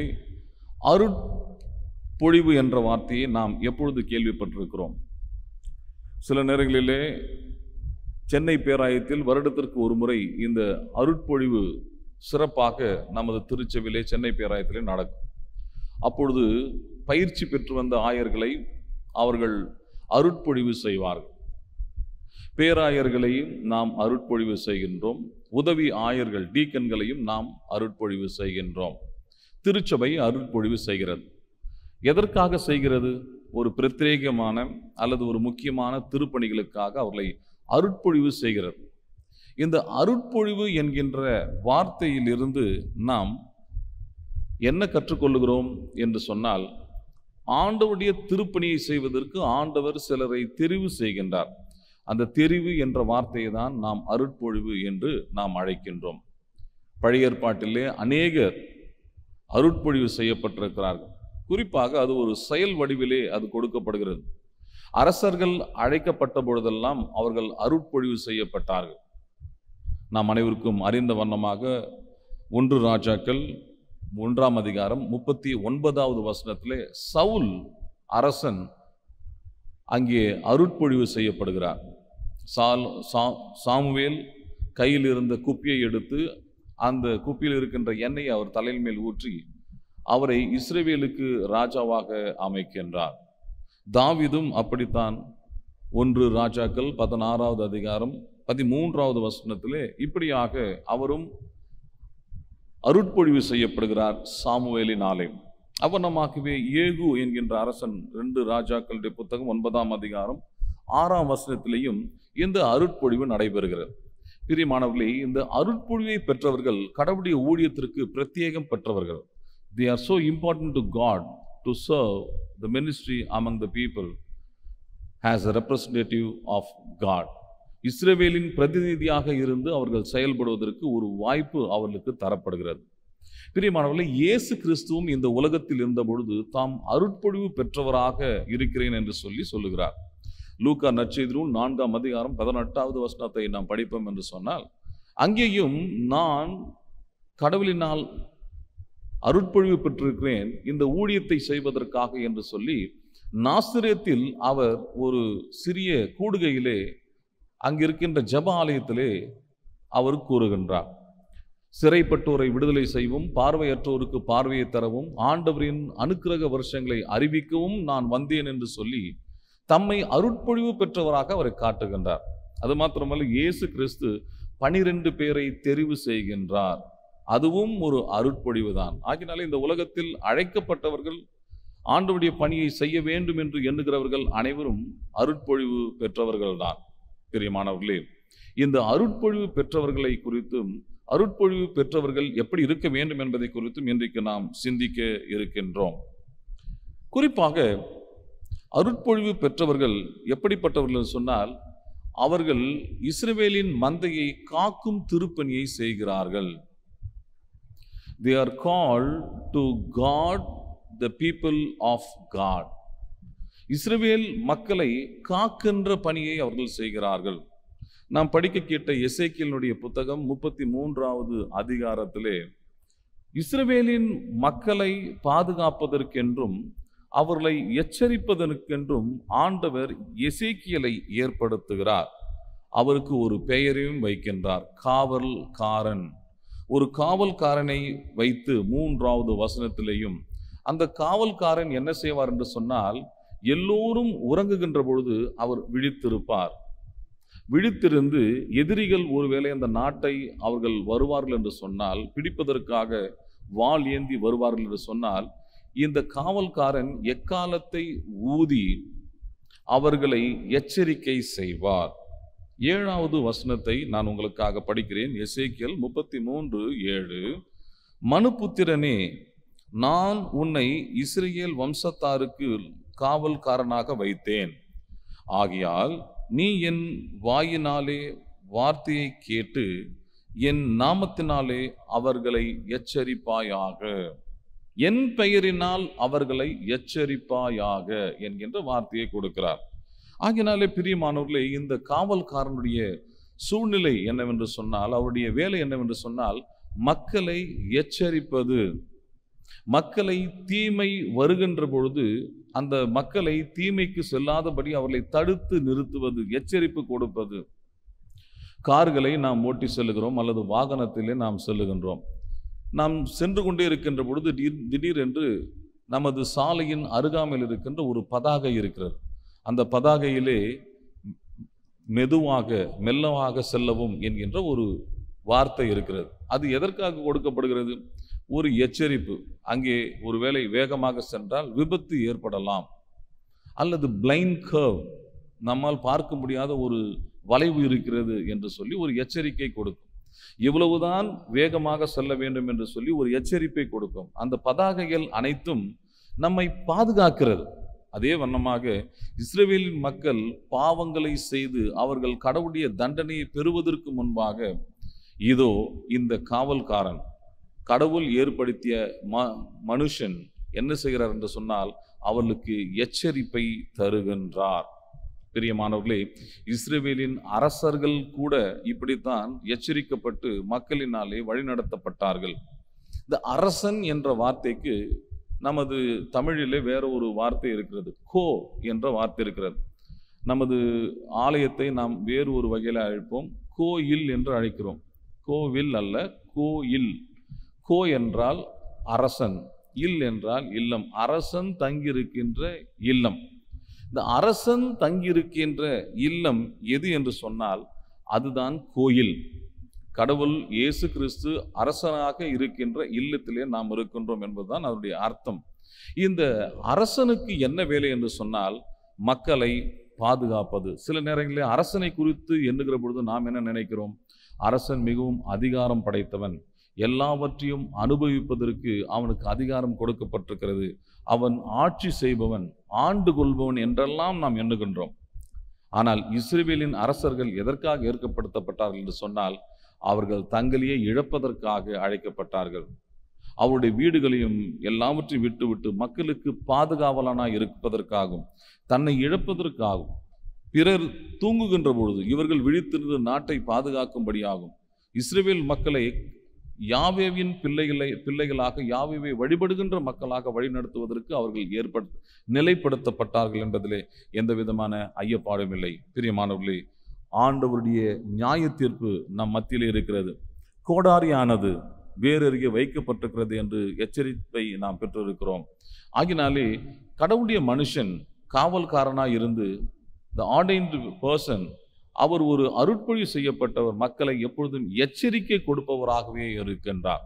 அருட்பொழிவு என்ற வார்த்தையை நாம் எப்பொழுது கேள்விப்பட்டிருக்கிறோம் சில நேரங்களிலே சென்னை பேராயத்தில் வருடத்திற்கு ஒரு முறை இந்த அருட்பொழிவு சிறப்பாக நமது திருச்செவிலே சென்னை பேராயத்திலே நடக்கும் அப்பொழுது பயிற்சி பெற்று வந்த ஆயர்களை அவர்கள் அருட்பொழிவு செய்வார்கள் பேராயர்களையும் நாம் அருட்பொழிவு செய்கின்றோம் உதவி ஆயர்கள் டீக்கன்களையும் நாம் அருட்பொழிவு செய்கின்றோம் திருச்சபை அருட்பொழிவு செய்கிறது எதற்காக செய்கிறது ஒரு பிரத்யேகமான அல்லது ஒரு முக்கியமான திருப்பணிகளுக்காக அவர்களை அருட்பொழிவு செய்கிறது இந்த அருட்பொழிவு என்கின்ற வார்த்தையிலிருந்து நாம் என்ன கற்றுக்கொள்ளுகிறோம் என்று சொன்னால் ஆண்டவருடைய திருப்பணியை செய்வதற்கு ஆண்டவர் சிலரை தெரிவு செய்கின்றார் அந்த தெரிவு என்ற வார்த்தையை தான் நாம் அருட்பொழிவு என்று நாம் அழைக்கின்றோம் பழைய ஏற்பாட்டிலே அநேகர் அருட்பொழிவு செய்யப்பட்டிருக்கிறார்கள் குறிப்பாக அது ஒரு செயல் வடிவிலே அது கொடுக்கப்படுகிறது அரசர்கள் அழைக்கப்பட்ட பொழுதெல்லாம் அவர்கள் அருட்பொழிவு செய்யப்பட்டார்கள் நாம் அனைவருக்கும் அறிந்த வண்ணமாக ஒன்று ராஜாக்கள் ஒன்றாம் அதிகாரம் முப்பத்தி ஒன்பதாவது வசனத்திலே சவுல் அரசன் அங்கே அருட்பொழிவு செய்யப்படுகிறார் சால் சா சாமுவேல் கையில் இருந்த குப்பியை எடுத்து அந்த குப்பியில் இருக்கின்ற எண்ணெயை அவர் தலையில் மேல் ஊற்றி அவரை இஸ்ரேவேலுக்கு ராஜாவாக அமைக்கின்றார் தாவிதும் அப்படித்தான் ஒன்று ராஜாக்கள் பதினாறாவது அதிகாரம் பதிமூன்றாவது வசனத்திலே இப்படியாக அவரும் அருட்பொழிவு செய்யப்படுகிறார் சாமுவேலினாலே அவனமாகவே ஏகு என்கின்ற அரசன் ரெண்டு ராஜாக்களுடைய புத்தகம் ஒன்பதாம் அதிகாரம் ஆறாம் வசனத்திலேயும் இந்த அருட்பொழிவு நடைபெறுகிறது பிரியமானவர்களே இந்த அருட்பொழிவை பெற்றவர்கள் கடவுளுடைய ஊழியத்திற்கு பிரத்யேகம் பெற்றவர்கள் they are so important to God to serve the ministry among the people as a representative of God. இஸ்ரவேலின் பிரதிநிதியாக இருந்து அவர்கள் செயல்படுவதற்கு ஒரு வாய்ப்பு அவர்களுக்கு தரப்படுகிறது பிரியமானவர்களே இயேசு கிறிஸ்துவும் இந்த உலகத்தில் இருந்த பொழுது தாம் அருட்பொழிவு பெற்றவராக இருக்கிறேன் என்று சொல்லி சொல்லுகிறார் லூக்கா நற்செய்தி நூல் நான்காம் அதிகாரம் பதினெட்டாவது வசனத்தை நாம் படிப்போம் என்று சொன்னால் அங்கேயும் நான் கடவுளினால் அருட்பொழிவு பெற்றிருக்கிறேன் இந்த ஊழியத்தை செய்வதற்காக என்று சொல்லி நாசிரியத்தில் அவர் ஒரு சிறிய கூடுகையிலே அங்கிருக்கின்ற ஜப ஆலயத்திலே அவர் கூறுகின்றார் சிறைப்பட்டோரை விடுதலை செய்யவும் பார்வையற்றோருக்கு பார்வையை தரவும் ஆண்டவரின் அனுக்கிரக வருஷங்களை அறிவிக்கவும் நான் வந்தேன் என்று சொல்லி தம்மை அருட்பொழிவு பெற்றவராக அவரை காட்டுகின்றார் அது மாத்திரமல்ல இயேசு கிறிஸ்து பனிரெண்டு பேரை தெரிவு செய்கின்றார் அதுவும் ஒரு அருட்பொழிவு தான் ஆகினாலே இந்த உலகத்தில் அழைக்கப்பட்டவர்கள் ஆண்டவருடைய பணியை செய்ய வேண்டும் என்று எண்ணுகிறவர்கள் அனைவரும் அருட்பொழிவு பெற்றவர்கள்தான் பிரியமானவர்களே இந்த அருட்பொழிவு பெற்றவர்களை குறித்தும் அருட்பொழிவு பெற்றவர்கள் எப்படி இருக்க வேண்டும் என்பதை குறித்தும் இன்றைக்கு நாம் சிந்திக்க இருக்கின்றோம் குறிப்பாக அருட்பொழிவு பெற்றவர்கள் எப்படிப்பட்டவர்கள் என்று சொன்னால் அவர்கள் இஸ்ரவேலின் மந்தையை காக்கும் திருப்பணியை செய்கிறார்கள் they are called to guard the people of God இஸ்ரவேல் மக்களை காக்கின்ற பணியை அவர்கள் செய்கிறார்கள் நாம் படிக்க கேட்ட எசேக்கியலுடைய புத்தகம் முப்பத்தி மூன்றாவது அதிகாரத்திலே இஸ்ரவேலின் மக்களை பாதுகாப்பதற்கென்றும் அவர்களை எச்சரிப்பதற்கென்றும் ஆண்டவர் எசேக்கியலை ஏற்படுத்துகிறார் அவருக்கு ஒரு பெயரையும் வைக்கின்றார் காவல்காரன் ஒரு காவல்காரனை வைத்து மூன்றாவது வசனத்திலேயும் அந்த காவல்காரன் என்ன செய்வார் என்று சொன்னால் எல்லோரும் உறங்குகின்ற பொழுது அவர் விழித்திருப்பார் விழித்திருந்து எதிரிகள் ஒருவேளை அந்த நாட்டை அவர்கள் வருவார்கள் என்று சொன்னால் பிடிப்பதற்காக வாள் ஏந்தி வருவார்கள் என்று சொன்னால் இந்த காவல்காரன் எக்காலத்தை ஊதி அவர்களை எச்சரிக்கை செய்வார் ஏழாவது வசனத்தை நான் உங்களுக்காக படிக்கிறேன் எசேக்கியல் முப்பத்தி மூன்று ஏழு மனுபுத்திரனே நான் உன்னை இஸ்ரேல் வம்சத்தாருக்கு காவல்காரனாக வைத்தேன் ஆகையால் நீ என் வாயினாலே வார்த்தையை கேட்டு என் நாமத்தினாலே அவர்களை எச்சரிப்பாயாக என் பெயரினால் அவர்களை எச்சரிப்பாயாக என்கின்ற வார்த்தையை கொடுக்கிறார் ஆகினாலே பிரியமானவர்களே இந்த காவல்காரனுடைய சூழ்நிலை என்னவென்று சொன்னால் அவருடைய வேலை என்னவென்று சொன்னால் மக்களை எச்சரிப்பது மக்களை தீமை வருகின்ற பொழுது அந்த மக்களை தீமைக்கு செல்லாதபடி அவர்களை தடுத்து நிறுத்துவது எச்சரிப்பு கொடுப்பது கார்களை நாம் ஓட்டி செல்லுகிறோம் அல்லது வாகனத்திலே நாம் செல்லுகின்றோம் நாம் சென்று கொண்டே இருக்கின்ற பொழுது திடீர் திடீரென்று நமது சாலையின் அருகாமையில் இருக்கின்ற ஒரு பதாகை இருக்கிறது அந்த பதாகையிலே மெதுவாக மெல்லமாக செல்லவும் என்கின்ற ஒரு வார்த்தை இருக்கிறது அது எதற்காக கொடுக்கப்படுகிறது ஒரு எச்சரிப்பு அங்கே ஒருவேளை வேகமாக சென்றால் விபத்து ஏற்படலாம் அல்லது பிளைண்ட் கர்வ் நம்மால் பார்க்க முடியாத ஒரு வளைவு இருக்கிறது என்று சொல்லி ஒரு எச்சரிக்கை கொடுக்கும் இவ்வளவுதான் வேகமாக செல்ல வேண்டும் என்று சொல்லி ஒரு எச்சரிப்பை கொடுக்கும் அந்த பதாகைகள் அனைத்தும் நம்மை பாதுகாக்கிறது அதே வண்ணமாக இஸ்ரேலின் மக்கள் பாவங்களை செய்து அவர்கள் கடவுளுடைய தண்டனையை பெறுவதற்கு முன்பாக இதோ இந்த காவல்காரன் கடவுள் ஏற்படுத்திய ம மனுஷன் என்ன செய்கிறார் என்று சொன்னால் அவர்களுக்கு எச்சரிப்பை தருகின்றார் பிரியமானவர்களே இஸ்ரேவேலின் அரசர்கள் கூட இப்படித்தான் எச்சரிக்கப்பட்டு மக்களினாலே வழிநடத்தப்பட்டார்கள் இந்த அரசன் என்ற வார்த்தைக்கு நமது தமிழிலே வேற ஒரு வார்த்தை இருக்கிறது கோ என்ற வார்த்தை இருக்கிறது நமது ஆலயத்தை நாம் வேறு ஒரு வகையில் அழைப்போம் கோயில் என்று அழைக்கிறோம் கோவில் அல்ல கோயில் கோ என்றால் அரசன் இல் என்றால் இல்லம் அரசன் தங்கியிருக்கின்ற இல்லம் இந்த அரசன் தங்கியிருக்கின்ற இல்லம் எது என்று சொன்னால் அதுதான் கோயில் கடவுள் இயேசு கிறிஸ்து அரசனாக இருக்கின்ற இல்லத்திலே நாம் இருக்கின்றோம் என்பதுதான் அதனுடைய அர்த்தம் இந்த அரசனுக்கு என்ன வேலை என்று சொன்னால் மக்களை பாதுகாப்பது சில நேரங்களில் அரசனை குறித்து எண்ணுகிற பொழுது நாம் என்ன நினைக்கிறோம் அரசன் மிகவும் அதிகாரம் படைத்தவன் எல்லாவற்றையும் அனுபவிப்பதற்கு அவனுக்கு அதிகாரம் கொடுக்கப்பட்டிருக்கிறது அவன் ஆட்சி செய்பவன் ஆண்டு கொள்பவன் என்றெல்லாம் நாம் எண்ணுகின்றோம் ஆனால் இஸ்ரேலின் அரசர்கள் எதற்காக ஏற்கப்படுத்தப்பட்டார்கள் என்று சொன்னால் அவர்கள் தங்களையே இழப்பதற்காக அழைக்கப்பட்டார்கள் அவருடைய வீடுகளையும் எல்லாவற்றையும் விட்டுவிட்டு மக்களுக்கு பாதுகாவலனாய் இருப்பதற்காகவும் தன்னை இழப்பதற்காகவும் பிறர் தூங்குகின்ற பொழுது இவர்கள் விழித்திருந்து நாட்டை பாதுகாக்கும்படியாகும் இஸ்ரவேல் மக்களை யாவேவின் பிள்ளைகளை பிள்ளைகளாக யாவேவை வழிபடுகின்ற மக்களாக வழிநடத்துவதற்கு அவர்கள் ஏற்பட நிலைப்படுத்தப்பட்டார்கள் என்பதிலே எந்த விதமான ஐயப்பாடும் இல்லை பிரியமானவர்களே ஆண்டவருடைய நியாய தீர்ப்பு நம் மத்தியிலே இருக்கிறது கோடாரியானது வேறருகே வைக்கப்பட்டிருக்கிறது என்று எச்சரிப்பை நாம் பெற்றிருக்கிறோம் ஆகினாலே கடவுளுடைய மனுஷன் காவல்காரனாய் இருந்து த ஆர்டைன்டு பர்சன் அவர் ஒரு அருட்பொழி செய்யப்பட்டவர் மக்களை எப்பொழுதும் எச்சரிக்கை கொடுப்பவராகவே இருக்கின்றார்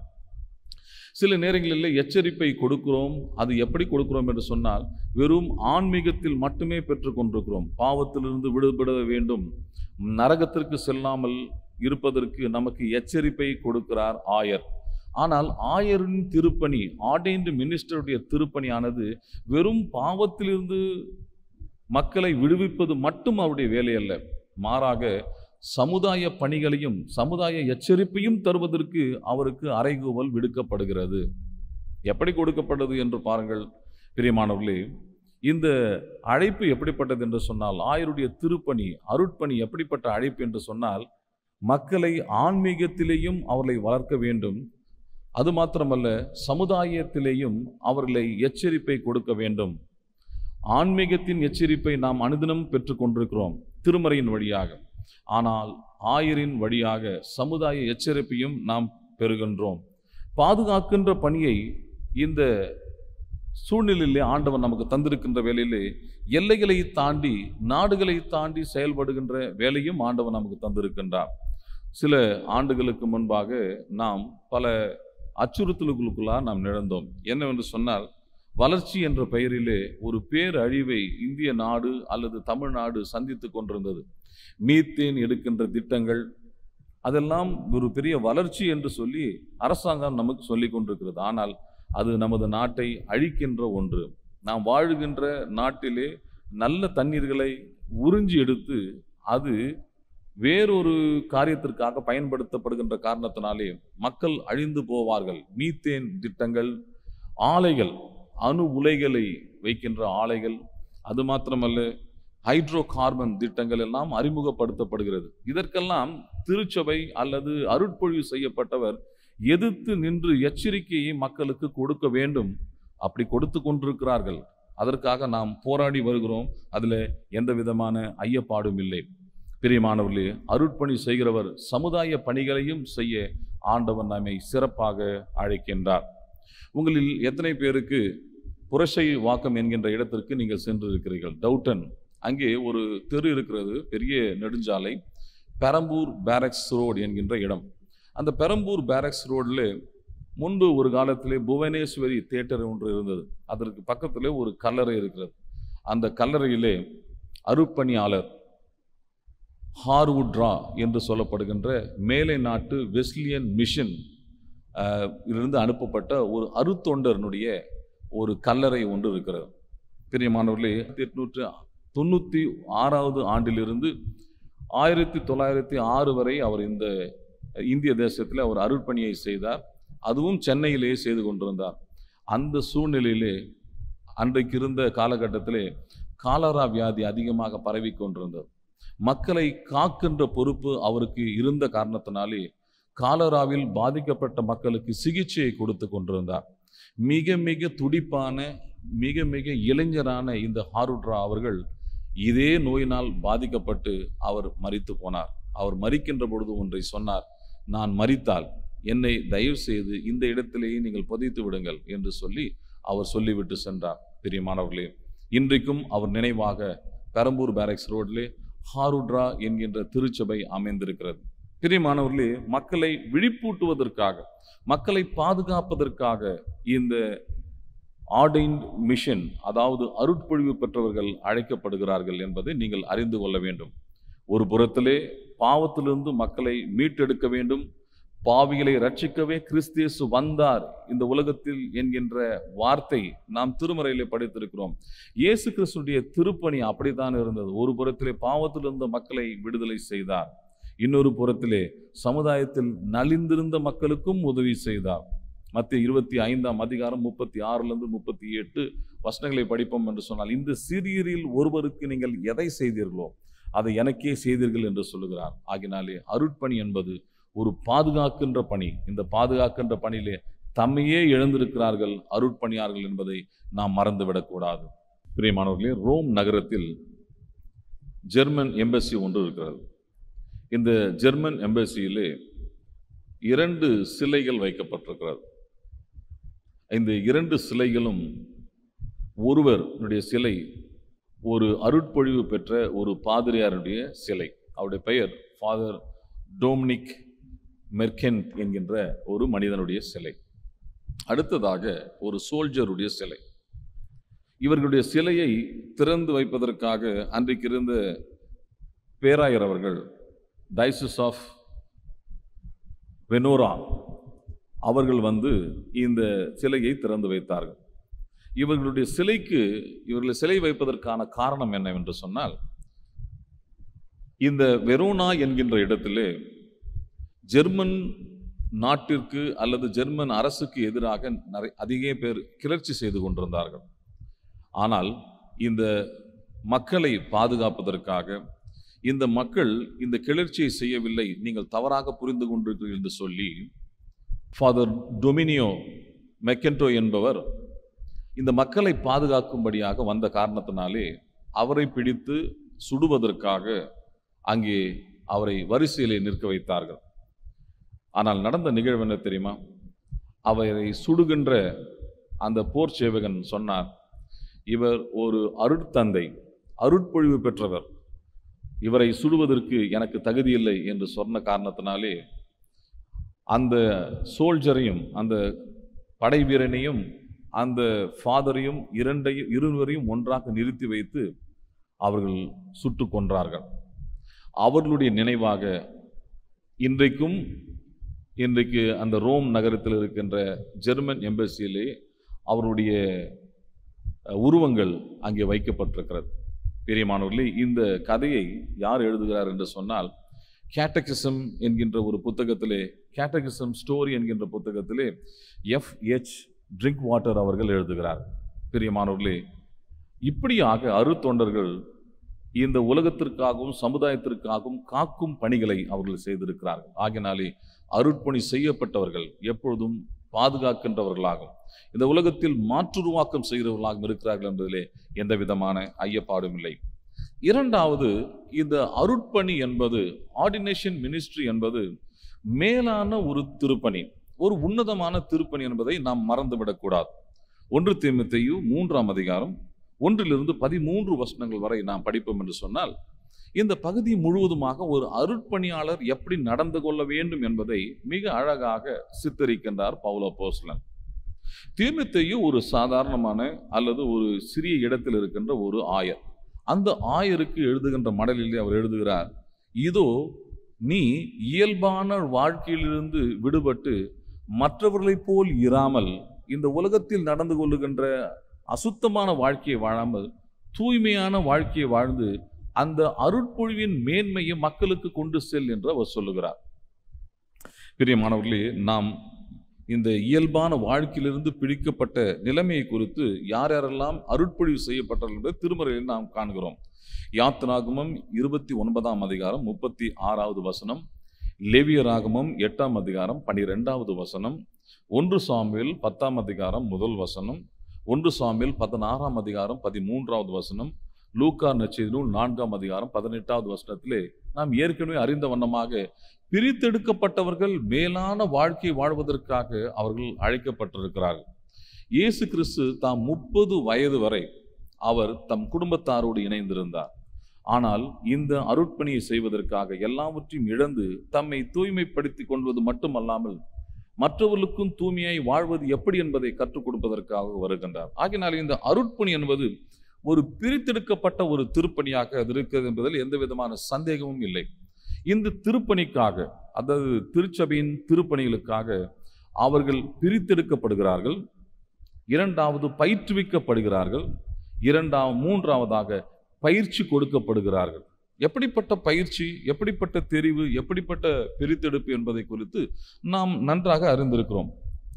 சில நேரங்களில் எச்சரிப்பை கொடுக்கிறோம் அது எப்படி கொடுக்கிறோம் என்று சொன்னால் வெறும் ஆன்மீகத்தில் மட்டுமே பெற்றுக்கொண்டிருக்கிறோம் பாவத்திலிருந்து விடுபட வேண்டும் நரகத்திற்கு செல்லாமல் இருப்பதற்கு நமக்கு எச்சரிப்பை கொடுக்கிறார் ஆயர் ஆனால் ஆயரின் திருப்பணி ஆர்டைன்டு மினிஸ்டருடைய திருப்பணியானது வெறும் பாவத்திலிருந்து மக்களை விடுவிப்பது மட்டும் அவருடைய வேலை அல்ல மாறாக சமுதாய பணிகளையும் சமுதாய எச்சரிப்பையும் தருவதற்கு அவருக்கு அறைகூவல் விடுக்கப்படுகிறது எப்படி கொடுக்கப்பட்டது என்று பாருங்கள் பிரியமானவர்களே இந்த அழைப்பு எப்படிப்பட்டது என்று சொன்னால் ஆயருடைய திருப்பணி அருட்பணி எப்படிப்பட்ட அழைப்பு என்று சொன்னால் மக்களை ஆன்மீகத்திலேயும் அவர்களை வளர்க்க வேண்டும் அது மாத்திரமல்ல சமுதாயத்திலேயும் அவர்களை எச்சரிப்பை கொடுக்க வேண்டும் ஆன்மீகத்தின் எச்சரிப்பை நாம் அனுதினம் பெற்றுக்கொண்டிருக்கிறோம் திருமறையின் வழியாக ஆனால் ஆயரின் வழியாக சமுதாய எச்சரிப்பையும் நாம் பெறுகின்றோம் பாதுகாக்கின்ற பணியை இந்த சூழ்நிலையிலே ஆண்டவன் நமக்கு தந்திருக்கின்ற வேலையிலே எல்லைகளை தாண்டி நாடுகளை தாண்டி செயல்படுகின்ற வேலையும் ஆண்டவன் நமக்கு தந்திருக்கின்றார் சில ஆண்டுகளுக்கு முன்பாக நாம் பல அச்சுறுத்தல்களுக்குள்ளாக நாம் நிழந்தோம் என்னவென்று சொன்னால் வளர்ச்சி என்ற பெயரிலே ஒரு பேரழிவை இந்திய நாடு அல்லது தமிழ்நாடு சந்தித்து கொண்டிருந்தது மீத்தேன் எடுக்கின்ற திட்டங்கள் அதெல்லாம் ஒரு பெரிய வளர்ச்சி என்று சொல்லி அரசாங்கம் நமக்கு சொல்லி கொண்டிருக்கிறது ஆனால் அது நமது நாட்டை அழிக்கின்ற ஒன்று நாம் வாழுகின்ற நாட்டிலே நல்ல தண்ணீர்களை உறிஞ்சி எடுத்து அது வேறொரு காரியத்திற்காக பயன்படுத்தப்படுகின்ற காரணத்தினாலே மக்கள் அழிந்து போவார்கள் மீத்தேன் திட்டங்கள் ஆலைகள் அணு உலைகளை வைக்கின்ற ஆலைகள் அது மாத்திரமல்ல ஹைட்ரோ கார்பன் திட்டங்கள் எல்லாம் அறிமுகப்படுத்தப்படுகிறது இதற்கெல்லாம் திருச்சபை அல்லது அருட்பொழிவு செய்யப்பட்டவர் எதிர்த்து நின்று எச்சரிக்கையை மக்களுக்கு கொடுக்க வேண்டும் அப்படி கொடுத்து கொண்டிருக்கிறார்கள் அதற்காக நாம் போராடி வருகிறோம் அதில் எந்த விதமான ஐயப்பாடும் இல்லை பிரியமானவர்களே அருட்பணி செய்கிறவர் சமுதாய பணிகளையும் செய்ய ஆண்டவன் நம்மை சிறப்பாக அழைக்கின்றார் உங்களில் எத்தனை பேருக்கு புரசை வாக்கம் என்கின்ற இடத்திற்கு நீங்கள் சென்றிருக்கிறீர்கள் டவுட்டன் அங்கே ஒரு தெரு இருக்கிறது பெரிய நெடுஞ்சாலை பெரம்பூர் பேரக்ஸ் ரோடு என்கின்ற இடம் அந்த பெரம்பூர் பேரக்ஸ் ரோடில் முன்பு ஒரு காலத்திலே புவனேஸ்வரி தேட்டர் ஒன்று இருந்தது அதற்கு பக்கத்திலே ஒரு கல்லறை இருக்கிறது அந்த கல்லறையிலே அருட்பணியாளர் ஹார்வுட்ரா என்று சொல்லப்படுகின்ற மேலை நாட்டு வெஸ்லியன் மிஷன் ஆஹ், இருந்து அனுப்பப்பட்ட ஒரு அருத்தொண்டரனுடைய ஒரு கல்லறை ஒன்று இருக்கிறது பிரியமானவர்களே எட்நூற்று தொண்ணூற்றி ஆறாவது ஆண்டிலிருந்து ஆயிரத்தி தொள்ளாயிரத்தி ஆறு வரை அவர் இந்த இந்திய தேசத்தில் அவர் அருட்பணியை செய்தார் அதுவும் சென்னையிலேயே செய்து கொண்டிருந்தார் அந்த சூழ்நிலையிலே அன்றைக்கு இருந்த காலகட்டத்திலே காலரா வியாதி அதிகமாக பரவி கொண்டிருந்தது மக்களை காக்கின்ற பொறுப்பு அவருக்கு இருந்த காரணத்தினாலே காலராவில் பாதிக்கப்பட்ட மக்களுக்கு சிகிச்சையை கொடுத்து கொண்டிருந்தார் மிக மிக துடிப்பான மிக மிக இளைஞரான இந்த ஹாருட்ரா அவர்கள் இதே நோயினால் பாதிக்கப்பட்டு அவர் மரித்து போனார் அவர் மரிக்கின்ற பொழுது ஒன்றை சொன்னார் நான் மரித்தால் என்னை தயவு செய்து இந்த இடத்திலேயே நீங்கள் புதைத்து விடுங்கள் என்று சொல்லி அவர் சொல்லிவிட்டு சென்றார் பிரியமானவர்களே இன்றைக்கும் அவர் நினைவாக பெரம்பூர் பேரக்ஸ் ரோட்லே ஹாருட்ரா என்கின்ற திருச்சபை அமைந்திருக்கிறது பிரியமானவர்களே மக்களை விழிப்பூட்டுவதற்காக மக்களை பாதுகாப்பதற்காக இந்த ஆர்டைன்ட் மிஷன் அதாவது அருட்பொழிவு பெற்றவர்கள் அழைக்கப்படுகிறார்கள் என்பதை நீங்கள் அறிந்து கொள்ள வேண்டும் ஒரு புறத்திலே பாவத்திலிருந்து மக்களை மீட்டெடுக்க வேண்டும் பாவிகளை ரட்சிக்கவே கிறிஸ்தியேசு வந்தார் இந்த உலகத்தில் என்கின்ற வார்த்தை நாம் திருமறையிலே படித்திருக்கிறோம் இயேசு கிறிஸ்துடைய திருப்பணி அப்படித்தான் இருந்தது ஒரு புறத்திலே பாவத்திலிருந்த மக்களை விடுதலை செய்தார் இன்னொரு புறத்திலே சமுதாயத்தில் நலிந்திருந்த மக்களுக்கும் உதவி செய்தார் மத்திய இருபத்தி ஐந்தாம் அதிகாரம் முப்பத்தி ஆறிலிருந்து முப்பத்தி எட்டு வசனங்களை படிப்போம் என்று சொன்னால் இந்த சிறியரில் ஒருவருக்கு நீங்கள் எதை செய்தீர்களோ அதை எனக்கே செய்தீர்கள் என்று சொல்லுகிறார் ஆகினாலே அருட்பணி என்பது ஒரு பாதுகாக்கின்ற பணி இந்த பாதுகாக்கின்ற பணியிலே தம்மையே இழந்திருக்கிறார்கள் அருட்பணியார்கள் என்பதை நாம் மறந்துவிடக்கூடாது பிரியமானவர்களே ரோம் நகரத்தில் ஜெர்மன் எம்பசி ஒன்று இருக்கிறது இந்த ஜெர்மன் எம்பசியிலே இரண்டு சிலைகள் வைக்கப்பட்டிருக்கிறது இந்த இரண்டு சிலைகளும் ஒருவருடைய சிலை ஒரு அருட்பொழிவு பெற்ற ஒரு பாதிரியாருடைய சிலை அவருடைய பெயர் ஃபாதர் டோம்னிக் மெர்கென் என்கின்ற ஒரு மனிதனுடைய சிலை அடுத்ததாக ஒரு சோல்ஜருடைய சிலை இவர்களுடைய சிலையை திறந்து வைப்பதற்காக அன்றைக்கு இருந்த பேராயர் அவர்கள் டைசஸ் ஆஃப் வெனோரா அவர்கள் வந்து இந்த சிலையை திறந்து வைத்தார்கள் இவர்களுடைய சிலைக்கு இவர்களை சிலை வைப்பதற்கான காரணம் என்னவென்று சொன்னால் இந்த வெரோனா என்கின்ற இடத்திலே ஜெர்மன் நாட்டிற்கு அல்லது ஜெர்மன் அரசுக்கு எதிராக நிறைய அதிக பேர் கிளர்ச்சி செய்து கொண்டிருந்தார்கள் ஆனால் இந்த மக்களை பாதுகாப்பதற்காக இந்த மக்கள் இந்த கிளர்ச்சியை செய்யவில்லை நீங்கள் தவறாக புரிந்து கொண்டிருக்கிறீர்கள் என்று சொல்லி ஃபாதர் டொமினியோ மெக்கென்டோ என்பவர் இந்த மக்களை பாதுகாக்கும்படியாக வந்த காரணத்தினாலே அவரை பிடித்து சுடுவதற்காக அங்கே அவரை வரிசையிலே நிற்க வைத்தார்கள் ஆனால் நடந்த நிகழ்வு என்ன தெரியுமா அவரை சுடுகின்ற அந்த போர் சேவகன் சொன்னார் இவர் ஒரு அருட்தந்தை அருட்பொழிவு பெற்றவர் இவரை சுடுவதற்கு எனக்கு தகுதியில்லை என்று சொன்ன காரணத்தினாலே அந்த சோல்ஜரையும் அந்த படை வீரனையும் அந்த ஃபாதரையும் இரண்டையும் இருவரையும் ஒன்றாக நிறுத்தி வைத்து அவர்கள் சுட்டு கொன்றார்கள் அவர்களுடைய நினைவாக இன்றைக்கும் இன்றைக்கு அந்த ரோம் நகரத்தில் இருக்கின்ற ஜெர்மன் எம்பசியிலே அவருடைய அஹ், உருவங்கள் அங்கே வைக்கப்பட்டிருக்கிறது பெரியமானவர்களே இந்த கதையை யார் எழுதுகிறார் என்று சொன்னால் கேட்டகிசம் என்கின்ற ஒரு புத்தகத்திலே கேட்டகிசம் ஸ்டோரி என்கின்ற புத்தகத்திலே எஃப் எச் ட்ரிங்க் வாட்டர் அவர்கள் எழுதுகிறார் பிரியமானவர்களே இப்படியாக அருத்தொண்டர்கள் இந்த உலகத்திற்காகவும் சமுதாயத்திற்காகவும் காக்கும் பணிகளை அவர்கள் செய்திருக்கிறார்கள் ஆகினாலே அருட்பணி செய்யப்பட்டவர்கள் எப்பொழுதும் பாதுகாக்கின்றவர்களாகும் இந்த உலகத்தில் மாற்றுருவாக்கம் செய்கிறவர்களாகவும் இருக்கிறார்கள் என்பதிலே எந்த விதமான ஐயப்பாடும் இல்லை இரண்டாவது இந்த அருட்பணி என்பது ஆர்டினேஷன் மினிஸ்ட்ரி என்பது மேலான ஒரு திருப்பணி ஒரு உன்னதமான திருப்பணி என்பதை நாம் மறந்துவிடக்கூடாது ஒன்று தீமத்தையு மூன்றாம் அதிகாரம் ஒன்றிலிருந்து பதிமூன்று வசனங்கள் வரை நாம் படிப்போம் என்று சொன்னால் இந்த பகுதி முழுவதுமாக ஒரு அருட்பணியாளர் எப்படி நடந்து கொள்ள வேண்டும் என்பதை மிக அழகாக சித்தரிக்கின்றார் பவுலோ போஸ்லன் தீமத்தையு ஒரு சாதாரணமான அல்லது ஒரு சிறிய இடத்தில் இருக்கின்ற ஒரு ஆயர் அந்த ஆயருக்கு எழுதுகின்ற மடலிலே அவர் எழுதுகிறார் இதோ நீ இயல்பான வாழ்க்கையிலிருந்து விடுபட்டு மற்றவர்களைப் போல் இராமல் இந்த உலகத்தில் நடந்து கொள்ளுகின்ற அசுத்தமான வாழ்க்கையை வாழாமல் தூய்மையான வாழ்க்கையை வாழ்ந்து அந்த அருட்பொழிவின் மேன்மையை மக்களுக்கு கொண்டு செல் என்று அவர் சொல்லுகிறார் பிரியமானவர்களே நாம் இந்த இயல்பான வாழ்க்கையிலிருந்து பிடிக்கப்பட்ட நிலைமையை குறித்து யார் யாரெல்லாம் அருட்பொழிவு செய்யப்பட்டார்கள் என்பதை திருமறையில் நாம் காண்கிறோம் யாத்ராகமம் இருபத்தி ஒன்பதாம் அதிகாரம் முப்பத்தி ஆறாவது வசனம் லேவியராகமம் எட்டாம் அதிகாரம் பனிரெண்டாவது வசனம் ஒன்று சாமுவேல் பத்தாம் அதிகாரம் முதல் வசனம் ஒன்று சாமுவேல் பதினாறாம் அதிகாரம் பதிமூன்றாவது வசனம் லூக்கா நச்செய்தி நூல் நான்காம் அதிகாரம் பதினெட்டாவது வசனத்திலே நாம் ஏற்கனவே அறிந்த வண்ணமாக பிரித்தெடுக்கப்பட்டவர்கள் மேலான வாழ்க்கை வாழ்வதற்காக அவர்கள் அழைக்கப்பட்டிருக்கிறார்கள் இயேசு கிறிஸ்து தாம் முப்பது வயது வரை அவர் தம் குடும்பத்தாரோடு இணைந்திருந்தார் ஆனால் இந்த அருட்பணியை செய்வதற்காக எல்லாவற்றையும் இழந்து தம்மை தூய்மைப்படுத்திக் கொள்வது மட்டுமல்லாமல் மற்றவர்களுக்கும் தூய்மையாய் வாழ்வது எப்படி என்பதை கற்றுக் கொடுப்பதற்காக வருகின்றார் ஆகினால் இந்த அருட்பணி என்பது ஒரு பிரித்தெடுக்கப்பட்ட ஒரு திருப்பணியாக அது இருக்கிறது என்பதில் எந்த விதமான சந்தேகமும் இல்லை இந்த திருப்பணிக்காக அதாவது திருச்சபையின் திருப்பணிகளுக்காக அவர்கள் பிரித்தெடுக்கப்படுகிறார்கள் இரண்டாவது பயிற்றுவிக்கப்படுகிறார்கள் இரண்டாவது மூன்றாவதாக பயிற்சி கொடுக்கப்படுகிறார்கள் எப்படிப்பட்ட பயிற்சி எப்படிப்பட்ட தெரிவு எப்படிப்பட்ட பிரித்தெடுப்பு என்பதை குறித்து நாம் நன்றாக அறிந்திருக்கிறோம்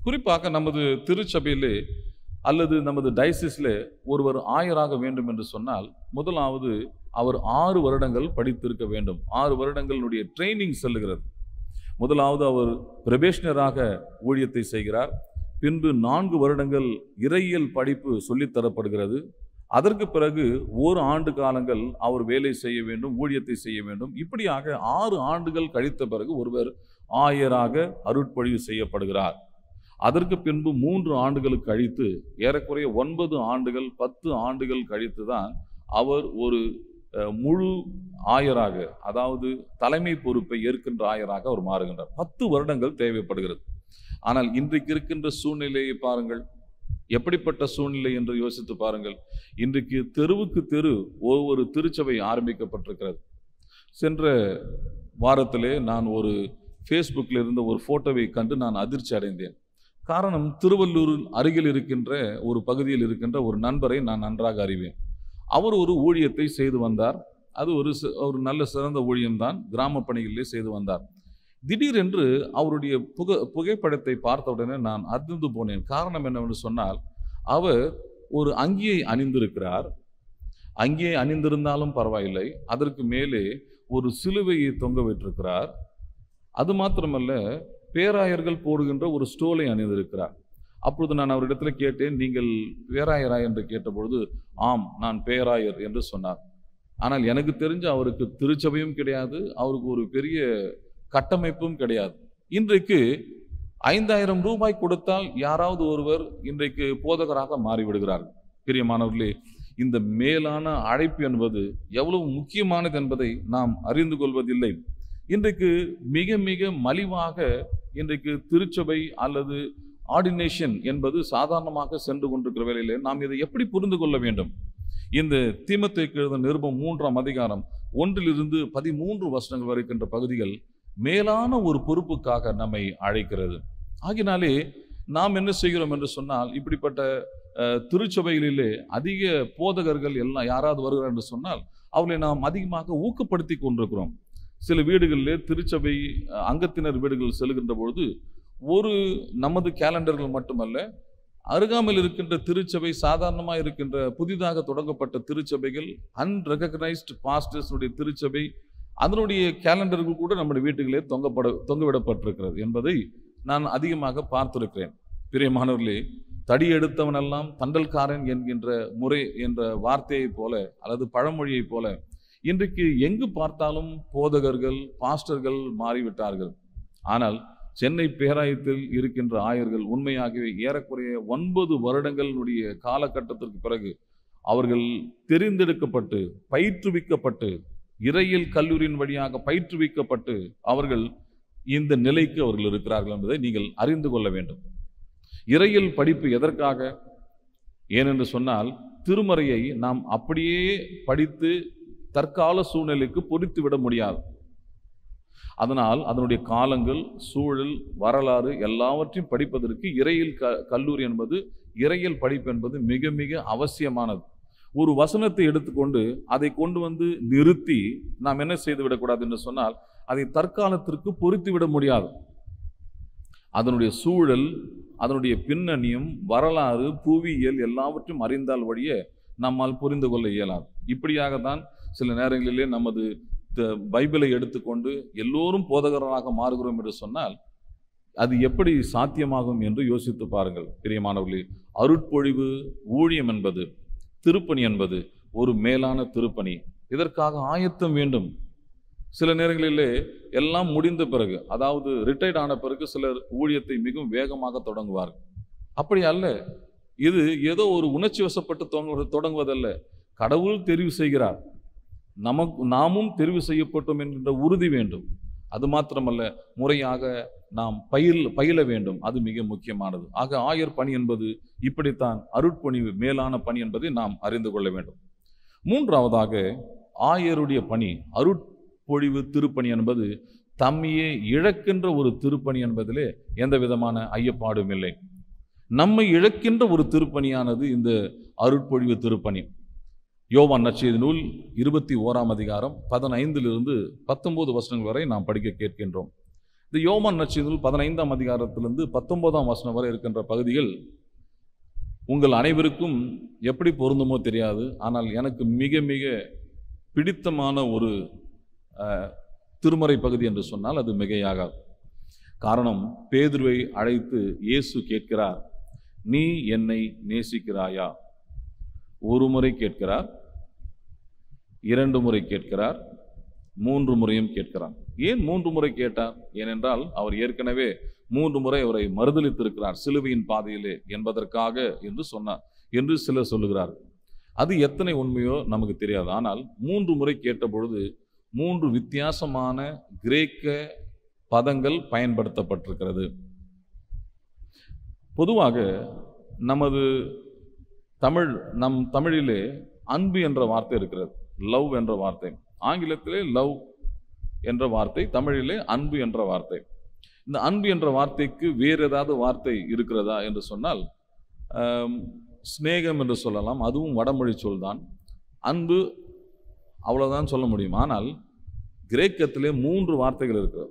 குறிப்பாக நமது திருச்சபையிலே அல்லது நமது டைசிஸில் ஒருவர் ஆயராக வேண்டும் என்று சொன்னால் முதலாவது அவர் ஆறு வருடங்கள் படித்திருக்க வேண்டும் ஆறு வருடங்களுடைய ட்ரைனிங் செல்லுகிறது முதலாவது அவர் பிரபேஷனராக ஊழியத்தை செய்கிறார் பின்பு நான்கு வருடங்கள் இறையியல் படிப்பு சொல்லித் தரப்படுகிறது அதற்கு பிறகு ஒரு ஆண்டு காலங்கள் அவர் வேலை செய்ய வேண்டும் ஊழியத்தை செய்ய வேண்டும் இப்படியாக ஆறு ஆண்டுகள் கழித்த பிறகு ஒருவர் ஆயராக அருட்பொழிவு செய்யப்படுகிறார் அதற்கு பின்பு மூன்று ஆண்டுகள் கழித்து ஏறக்குறைய ஒன்பது ஆண்டுகள் பத்து ஆண்டுகள் கழித்து தான் அவர் ஒரு அஹ், முழு ஆயராக அதாவது தலைமை பொறுப்பை ஏற்கின்ற ஆயராக அவர் மாறுகின்றார் பத்து வருடங்கள் தேவைப்படுகிறது ஆனால் இன்றைக்கு இருக்கின்ற சூழ்நிலையை பாருங்கள் எப்படிப்பட்ட சூழ்நிலை என்று யோசித்து பாருங்கள் இன்றைக்கு தெருவுக்கு தெரு ஒவ்வொரு திருச்சபை ஆரம்பிக்கப்பட்டிருக்கிறது சென்ற வாரத்திலே நான் ஒரு ஃபேஸ்புக்கில் இருந்த ஒரு ஃபோட்டோவை கண்டு நான் அதிர்ச்சி அடைந்தேன் காரணம் திருவள்ளூர் அருகில் இருக்கின்ற ஒரு பகுதியில் இருக்கின்ற ஒரு நண்பரை நான் நன்றாக அறிவேன் அவர் ஒரு ஊழியத்தை செய்து வந்தார் அது ஒரு சி- ஒரு நல்ல சிறந்த ஊழியம்தான் கிராம பணிகளிலே செய்து வந்தார் திடீரென்று அவருடைய புக புகைப்படத்தை பார்த்த உடனே நான் அதிர்ந்து போனேன் காரணம் என்னவென்று சொன்னால் அவர் ஒரு அங்கியை அணிந்திருக்கிறார் அங்கியை அணிந்திருந்தாலும் பரவாயில்லை அதற்கு மேலே ஒரு சிலுவையை தொங்க விட்டிருக்கிறார் அது மாத்திரமல்ல பேராயர்கள் போடுகின்ற ஒரு ஸ்டோலை அணிந்திருக்கிறார் அப்பொழுது நான் அவரிடத்துல கேட்டேன் நீங்கள் பேராயரா என்று கேட்டபொழுது ஆம் நான் பேராயர் என்று சொன்னார் ஆனால் எனக்கு தெரிஞ்ச அவருக்கு திருச்சபையும் கிடையாது அவருக்கு ஒரு பெரிய கட்டமைப்பும் கிடையாது இன்றைக்கு ஐந்தாயிரம் ரூபாய் கொடுத்தால் யாராவது ஒருவர் இன்றைக்கு போதகராக மாறிவிடுகிறார்கள் பிரியமானவர்களே இந்த மேலான அழைப்பு என்பது எவ்வளவு முக்கியமானது என்பதை நாம் அறிந்து கொள்வதில்லை இன்றைக்கு மிக மிக மலிவாக இன்றைக்கு திருச்சபை அல்லது ஆர்டினேஷன் என்பது சாதாரணமாக சென்று கொண்டிருக்கிற வேளையிலே நாம் இதை எப்படி புரிந்து கொள்ள வேண்டும் இந்த தீமத்தைக்கு எழுத நிருபம் மூன்றாம் அதிகாரம் ஒன்றிலிருந்து பதிமூன்று வருஷங்கள் வரை இருக்கின்ற பகுதிகள் மேலான ஒரு பொறுப்புக்காக நம்மை அழைக்கிறது ஆகினாலே நாம் என்ன செய்கிறோம் என்று சொன்னால் இப்படிப்பட்ட அஹ், திருச்சபைகளிலே அதிக போதகர்கள் எல்லாம் யாராவது வருகிறார் என்று சொன்னால் அவர்களை நாம் அதிகமாக ஊக்கப்படுத்தி கொண்டிருக்கிறோம் சில வீடுகளிலே திருச்சபை அஹ், அங்கத்தினர் வீடுகள் செல்கின்ற பொழுது ஒரு நமது கேலண்டர்கள் மட்டுமல்ல அருகாமையில் இருக்கின்ற திருச்சபை சாதாரணமாக இருக்கின்ற புதிதாக தொடங்கப்பட்ட திருச்சபைகள் அன்ரெகனைஸ்டு பாஸ்டர்ஸுடைய திருச்சபை அதனுடைய கேலண்டர்கள் கூட நம்முடைய வீட்டுகளே தொங்கப்பட தொங்கவிடப்பட்டிருக்கிறது என்பதை நான் அதிகமாக பார்த்திருக்கிறேன் பிரியமானவர்களே தடி எடுத்தவனெல்லாம் தண்டல்காரன் என்கின்ற முறை என்ற வார்த்தையைப் போல அல்லது பழமொழியைப் போல இன்றைக்கு எங்கு பார்த்தாலும் போதகர்கள் பாஸ்டர்கள் மாறிவிட்டார்கள் ஆனால் சென்னை பேராயத்தில் இருக்கின்ற ஆயர்கள் உண்மையாகவே ஏறக்குறைய ஒன்பது வருடங்களுடைய காலகட்டத்திற்கு பிறகு அவர்கள் தெரிந்தெடுக்கப்பட்டு பயிற்றுவிக்கப்பட்டு இறையியல் கல்லூரியின் வழியாக பயிற்றுவிக்கப்பட்டு அவர்கள் இந்த நிலைக்கு அவர்கள் இருக்கிறார்கள் என்பதை நீங்கள் அறிந்து கொள்ள வேண்டும் இறையியல் படிப்பு எதற்காக ஏனென்று சொன்னால் திருமறையை நாம் அப்படியே படித்து தற்கால சூழ்நிலைக்கு பொறித்து விட முடியாது அதனால் அதனுடைய காலங்கள் சூழல் வரலாறு எல்லாவற்றையும் படிப்பதற்கு இறையியல் க கல்லூரி என்பது இறையியல் படிப்பு என்பது மிக மிக அவசியமானது ஒரு வசனத்தை எடுத்துக்கொண்டு அதை கொண்டு வந்து நிறுத்தி நாம் என்ன செய்து விடக்கூடாது என்று சொன்னால் அதை தற்காலத்திற்கு பொறித்து விட முடியாது அதனுடைய சூழல் அதனுடைய பின்னணியும் வரலாறு புவியியல் எல்லாவற்றையும் அறிந்தால் வழிய நம்மால் புரிந்து கொள்ள இயலாது இப்படியாக தான் சில நேரங்களிலே நமது த- பைபிளை எடுத்துக்கொண்டு எல்லோரும் போதகர்களாக மாறுகிறோம் என்று சொன்னால் அது எப்படி சாத்தியமாகும் என்று யோசித்து பாருங்கள் பிரியமானவர்களே அருட்பொழிவு ஊழியம் என்பது திருப்பணி என்பது ஒரு மேலான திருப்பணி இதற்காக ஆயத்தம் வேண்டும் சில நேரங்களிலே எல்லாம் முடிந்த பிறகு அதாவது ரிட்டையர்ட் ஆன பிறகு சிலர் ஊழியத்தை மிகவும் வேகமாக தொடங்குவார்கள் அப்படி அல்ல இது ஏதோ ஒரு உணர்ச்சி வசப்பட்டு தொடங்கு தொடங்குவதல்ல கடவுள் தெரிவு செய்கிறார் நமக்கு நாமும் தெரிவு செய்யப்பட்டோம் என்கின்ற உறுதி வேண்டும் அது மாத்திரமல்ல முறையாக நாம் பயில் பயில வேண்டும் அது மிக முக்கியமானது ஆக ஆயர் பணி என்பது இப்படித்தான் அருட்பணிவு மேலான பணி என்பதை நாம் அறிந்து கொள்ள வேண்டும் மூன்றாவதாக ஆயருடைய பணி அருட்பொழிவு திருப்பணி என்பது தம்மையே இழக்கின்ற ஒரு திருப்பணி என்பதிலே எந்த விதமான ஐயப்பாடும் இல்லை நம்மை இழக்கின்ற ஒரு திருப்பணியானது இந்த அருட்பொழிவு திருப்பணி யோவான் நற்செய்தி நூல் இருபத்தி ஓராம் அதிகாரம் பதினைந்திலிருந்து பத்தொன்பது வருஷங்கள் வரை நாம் படிக்க கேட்கின்றோம் இந்த யோமான் நட்சத்திரம் பதினைந்தாம் அதிகாரத்திலிருந்து பத்தொன்பதாம் வசனம் வரை இருக்கின்ற பகுதிகள் உங்கள் அனைவருக்கும் எப்படி பொருந்துமோ தெரியாது ஆனால் எனக்கு மிக மிக பிடித்தமான ஒரு அஹ், திருமறை பகுதி என்று சொன்னால் அது மிகையாகாது காரணம் பேதுருவை அழைத்து இயேசு கேட்கிறார் நீ என்னை நேசிக்கிறாயா ஒரு முறை கேட்கிறார் இரண்டு முறை கேட்கிறார் மூன்று முறையும் கேட்கிறார் ஏன் மூன்று முறை கேட்டார் ஏனென்றால் அவர் ஏற்கனவே மூன்று முறை அவரை மறுதலித்திருக்கிறார் சிலுவையின் பாதையிலே என்பதற்காக என்று சொன்னார் என்று சிலர் சொல்லுகிறார்கள் அது எத்தனை உண்மையோ நமக்கு தெரியாது ஆனால் மூன்று முறை கேட்ட பொழுது மூன்று வித்தியாசமான கிரேக்க பதங்கள் பயன்படுத்தப்பட்டிருக்கிறது பொதுவாக நமது தமிழ் நம் தமிழிலே அன்பு என்ற வார்த்தை இருக்கிறது லவ் என்ற வார்த்தை ஆங்கிலத்திலே லவ் என்ற வார்த்தை தமிழிலே அன்பு என்ற வார்த்தை இந்த அன்பு என்ற வார்த்தைக்கு வேறு ஏதாவது வார்த்தை இருக்கிறதா என்று சொன்னால் ஆம், சிநேகம் என்று சொல்லலாம் அதுவும் வடமொழி சொல்தான் அன்பு அவ்வளவுதான் சொல்ல முடியும் ஆனால் கிரேக்கத்திலே மூன்று வார்த்தைகள் இருக்கிறது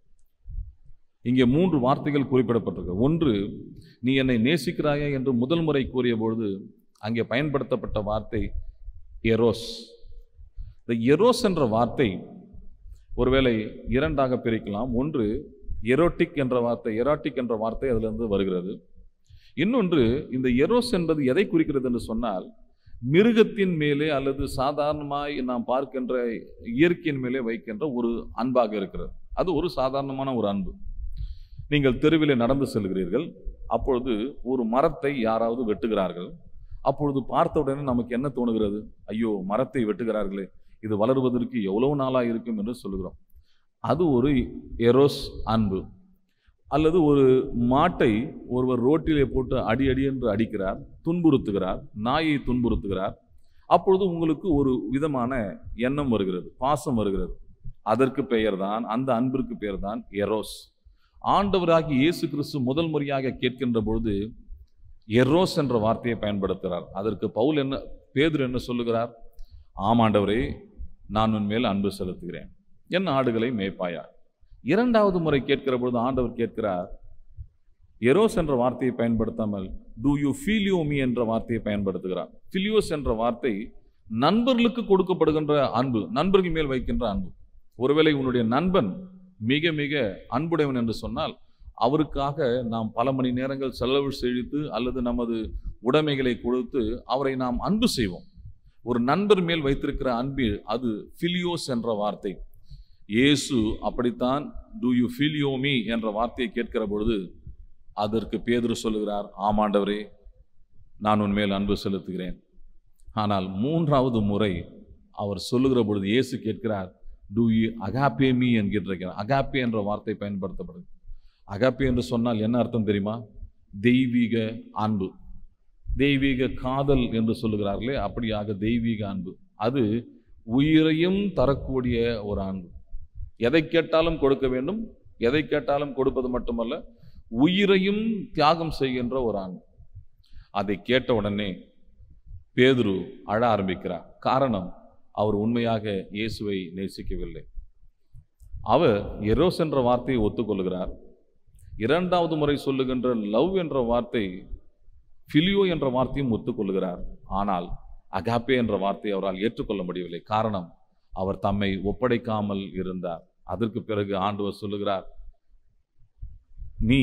இங்கே மூன்று வார்த்தைகள் குறிப்பிடப்பட்டிருக்கு ஒன்று நீ என்னை நேசிக்கிறாயா என்று முதல் முறை கூறிய பொழுது அங்கே பயன்படுத்தப்பட்ட வார்த்தை எரோஸ் இந்த எரோஸ் என்ற வார்த்தை ஒருவேளை இரண்டாக பிரிக்கலாம் ஒன்று எரோட்டிக் என்ற வார்த்தை எராட்டிக் என்ற வார்த்தை அதிலிருந்து வருகிறது இன்னொன்று இந்த எரோஸ் என்பது எதை குறிக்கிறது என்று சொன்னால் மிருகத்தின் மேலே அல்லது சாதாரணமாய் நாம் பார்க்கின்ற இயற்கையின் மேலே வைக்கின்ற ஒரு அன்பாக இருக்கிறது அது ஒரு சாதாரணமான ஒரு அன்பு நீங்கள் தெருவிலே நடந்து செல்கிறீர்கள் அப்பொழுது ஒரு மரத்தை யாராவது வெட்டுகிறார்கள் அப்பொழுது பார்த்த உடனே நமக்கு என்ன தோணுகிறது ஐயோ மரத்தை வெட்டுகிறார்களே இது வளருவதற்கு எவ்வளவு நாளாக இருக்கும் என்று சொல்லுகிறோம் அது ஒரு எரோஸ் அன்பு அல்லது ஒரு மாட்டை ஒருவர் ரோட்டிலே போட்டு அடி அடி என்று அடிக்கிறார் துன்புறுத்துகிறார் நாயை துன்புறுத்துகிறார் அப்பொழுது உங்களுக்கு ஒரு விதமான எண்ணம் வருகிறது பாசம் வருகிறது அதற்கு பெயர்தான் அந்த அன்பிற்கு பெயர்தான் எரோஸ் ஆண்டவராகி இயேசு கிறிஸ்து முதல் முறையாக கேட்கின்ற பொழுது எரோஸ் என்ற வார்த்தையை பயன்படுத்துகிறார் அதற்கு பவுல் என்ன பேதுரு என்ன சொல்லுகிறார் ஆமாண்டவரே நான் உன் மேல் அன்பு செலுத்துகிறேன் என் ஆடுகளை மேய்ப்பாயா இரண்டாவது முறை கேட்கிற பொழுது ஆண்டவர் கேட்கிறார் எரோஸ் என்ற வார்த்தையை பயன்படுத்தாமல் டூ யூ ஃபீலியோ மீ என்ற வார்த்தையை பயன்படுத்துகிறார் ஃபிலியோஸ் என்ற வார்த்தை நண்பர்களுக்கு கொடுக்கப்படுகின்ற அன்பு நண்பர்கள் மேல் வைக்கின்ற அன்பு ஒருவேளை உன்னுடைய நண்பன் மிக மிக அன்புடையவன் என்று சொன்னால் அவருக்காக நாம் பல மணி நேரங்கள் செலவு செழித்து அல்லது நமது உடைமைகளை கொடுத்து அவரை நாம் அன்பு செய்வோம் ஒரு நண்பர் மேல் வைத்திருக்கிற அன்பில் அது ஃபிலியோஸ் என்ற வார்த்தை இயேசு அப்படித்தான் டூ யூ ஃபிலியோ மீ என்ற வார்த்தையை கேட்கிற பொழுது அதற்கு பேதுரு சொல்லுகிறார் ஆமாண்டவரே நான் உன் மேல் அன்பு செலுத்துகிறேன் ஆனால் மூன்றாவது முறை அவர் சொல்லுகிற பொழுது இயேசு கேட்கிறார் டூ யூ அகாப்பே மீ என்கின்றிருக்கிறார் அகாப்பே என்ற வார்த்தை பயன்படுத்தப்படுது அகாப்பே என்று சொன்னால் என்ன அர்த்தம் தெரியுமா தெய்வீக அன்பு தெய்வீக காதல் என்று சொல்லுகிறார்களே அப்படியாக தெய்வீக அன்பு அது உயிரையும் தரக்கூடிய ஒரு அன்பு எதை கேட்டாலும் கொடுக்க வேண்டும் எதை கேட்டாலும் கொடுப்பது மட்டுமல்ல உயிரையும் தியாகம் செய்கின்ற ஒரு அன்பு அதை கேட்ட உடனே பேதுரு அழ ஆரம்பிக்கிறார் காரணம் அவர் உண்மையாக இயேசுவை நேசிக்கவில்லை அவர் எரோஸ் என்ற வார்த்தையை ஒத்துக்கொள்கிறார் இரண்டாவது முறை சொல்லுகின்ற லவ் என்ற வார்த்தை ஃபிலியோ என்ற வார்த்தையும் ஒத்துக்கொள்கிறார் ஆனால் அகாப்பே என்ற வார்த்தையை அவரால் ஏற்றுக்கொள்ள முடியவில்லை காரணம் அவர் தம்மை ஒப்படைக்காமல் இருந்தார் அதற்கு பிறகு ஆண்டவர் சொல்லுகிறார் நீ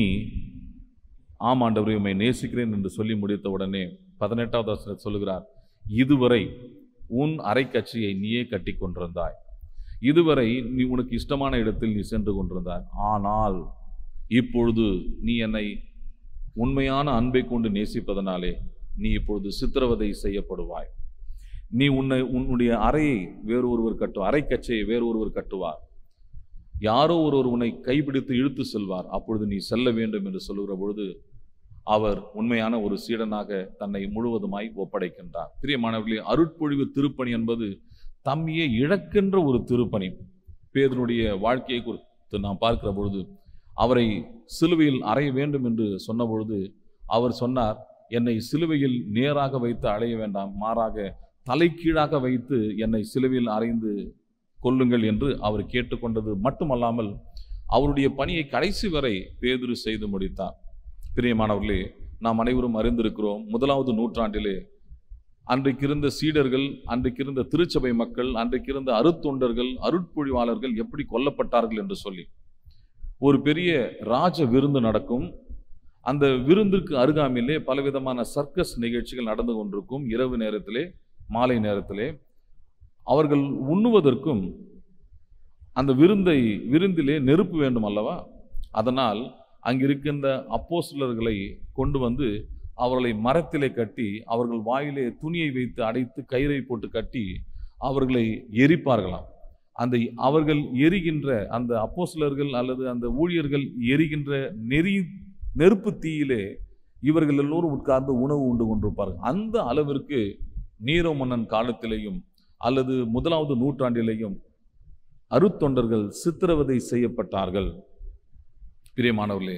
ஆம் ஆண்டவரை உம்மை நேசிக்கிறேன் என்று சொல்லி முடித்த உடனே பதினெட்டாவது வசனத்தில் சொல்லுகிறார் இதுவரை உன் அரைக்கட்சியை நீயே கட்டி கொண்டிருந்தாய் இதுவரை நீ உனக்கு இஷ்டமான இடத்தில் நீ சென்று கொண்டிருந்தாய் ஆனால் இப்பொழுது நீ என்னை உண்மையான அன்பை கொண்டு நேசிப்பதனாலே நீ இப்பொழுது சித்திரவதை செய்யப்படுவாய் நீ உன்னை உன்னுடைய அறையை வேறு ஒருவர் கட்டுவார் அறை கச்சையை வேறு ஒருவர் கட்டுவார் யாரோ ஒருவர் உன்னை கைப்பிடித்து இழுத்து செல்வார் அப்பொழுது நீ செல்ல வேண்டும் என்று சொல்லுகிற பொழுது அவர் உண்மையான ஒரு சீடனாக தன்னை முழுவதுமாய் ஒப்படைக்கின்றார் பிரியமானவர்களே அருட்பொழிவு திருப்பணி என்பது தம்மையே இழக்கின்ற ஒரு திருப்பணி பேதனுடைய வாழ்க்கையை குறித்து நாம் பார்க்கிற பொழுது அவரை சிலுவையில் அறைய வேண்டும் என்று சொன்ன பொழுது அவர் சொன்னார் என்னை சிலுவையில் நேராக வைத்து அலைய வேண்டாம் மாறாக தலைகீழாக வைத்து என்னை சிலுவையில் அறைந்து கொல்லுங்கள் என்று அவர் கேட்டுக்கொண்டது மட்டுமல்லாமல் அவருடைய பணியை கடைசி வரை பேதுரு செய்து முடித்தார் பிரியமானவர்களே நாம் அனைவரும் அறிந்திருக்கிறோம் முதலாவது நூற்றாண்டிலே அன்றைக்கு இருந்த சீடர்கள் அன்றைக்கு இருந்த திருச்சபை மக்கள் அன்றைக்கு இருந்த அருத்தொண்டர்கள் அருட்பொழிவாளர்கள் எப்படி கொல்லப்பட்டார்கள் என்று சொல்லி ஒரு பெரிய ராஜ விருந்து நடக்கும் அந்த விருந்திற்கு அருகாமையிலே பலவிதமான சர்க்கஸ் நிகழ்ச்சிகள் நடந்து கொண்டிருக்கும் இரவு நேரத்திலே மாலை நேரத்திலே அவர்கள் உண்ணுவதற்கும் அந்த விருந்தை விருந்திலே நெருப்பு வேண்டும் அல்லவா அதனால் அங்கிருக்கின்ற அப்போஸ்தலர்களை கொண்டு வந்து அவர்களை மரத்திலே கட்டி அவர்கள் வாயிலே துணியை வைத்து அடைத்து கயிறை போட்டு கட்டி அவர்களை எரிப்பார்களாம் அந்த அவர்கள் எரிகின்ற அந்த அப்போஸ்தலர்கள் அல்லது அந்த ஊழியர்கள் எரிகின்ற நெறி நெருப்பு தீயிலே இவர்கள் எல்லோரும் உட்கார்ந்து உணவு உண்டு கொண்டிருப்பார்கள் அந்த அளவிற்கு நீரோ மன்னன் காலத்திலேயும் அல்லது முதலாவது நூற்றாண்டிலேயும் அருத்தொண்டர்கள் சித்திரவதை செய்யப்பட்டார்கள் பிரியமானவர்களே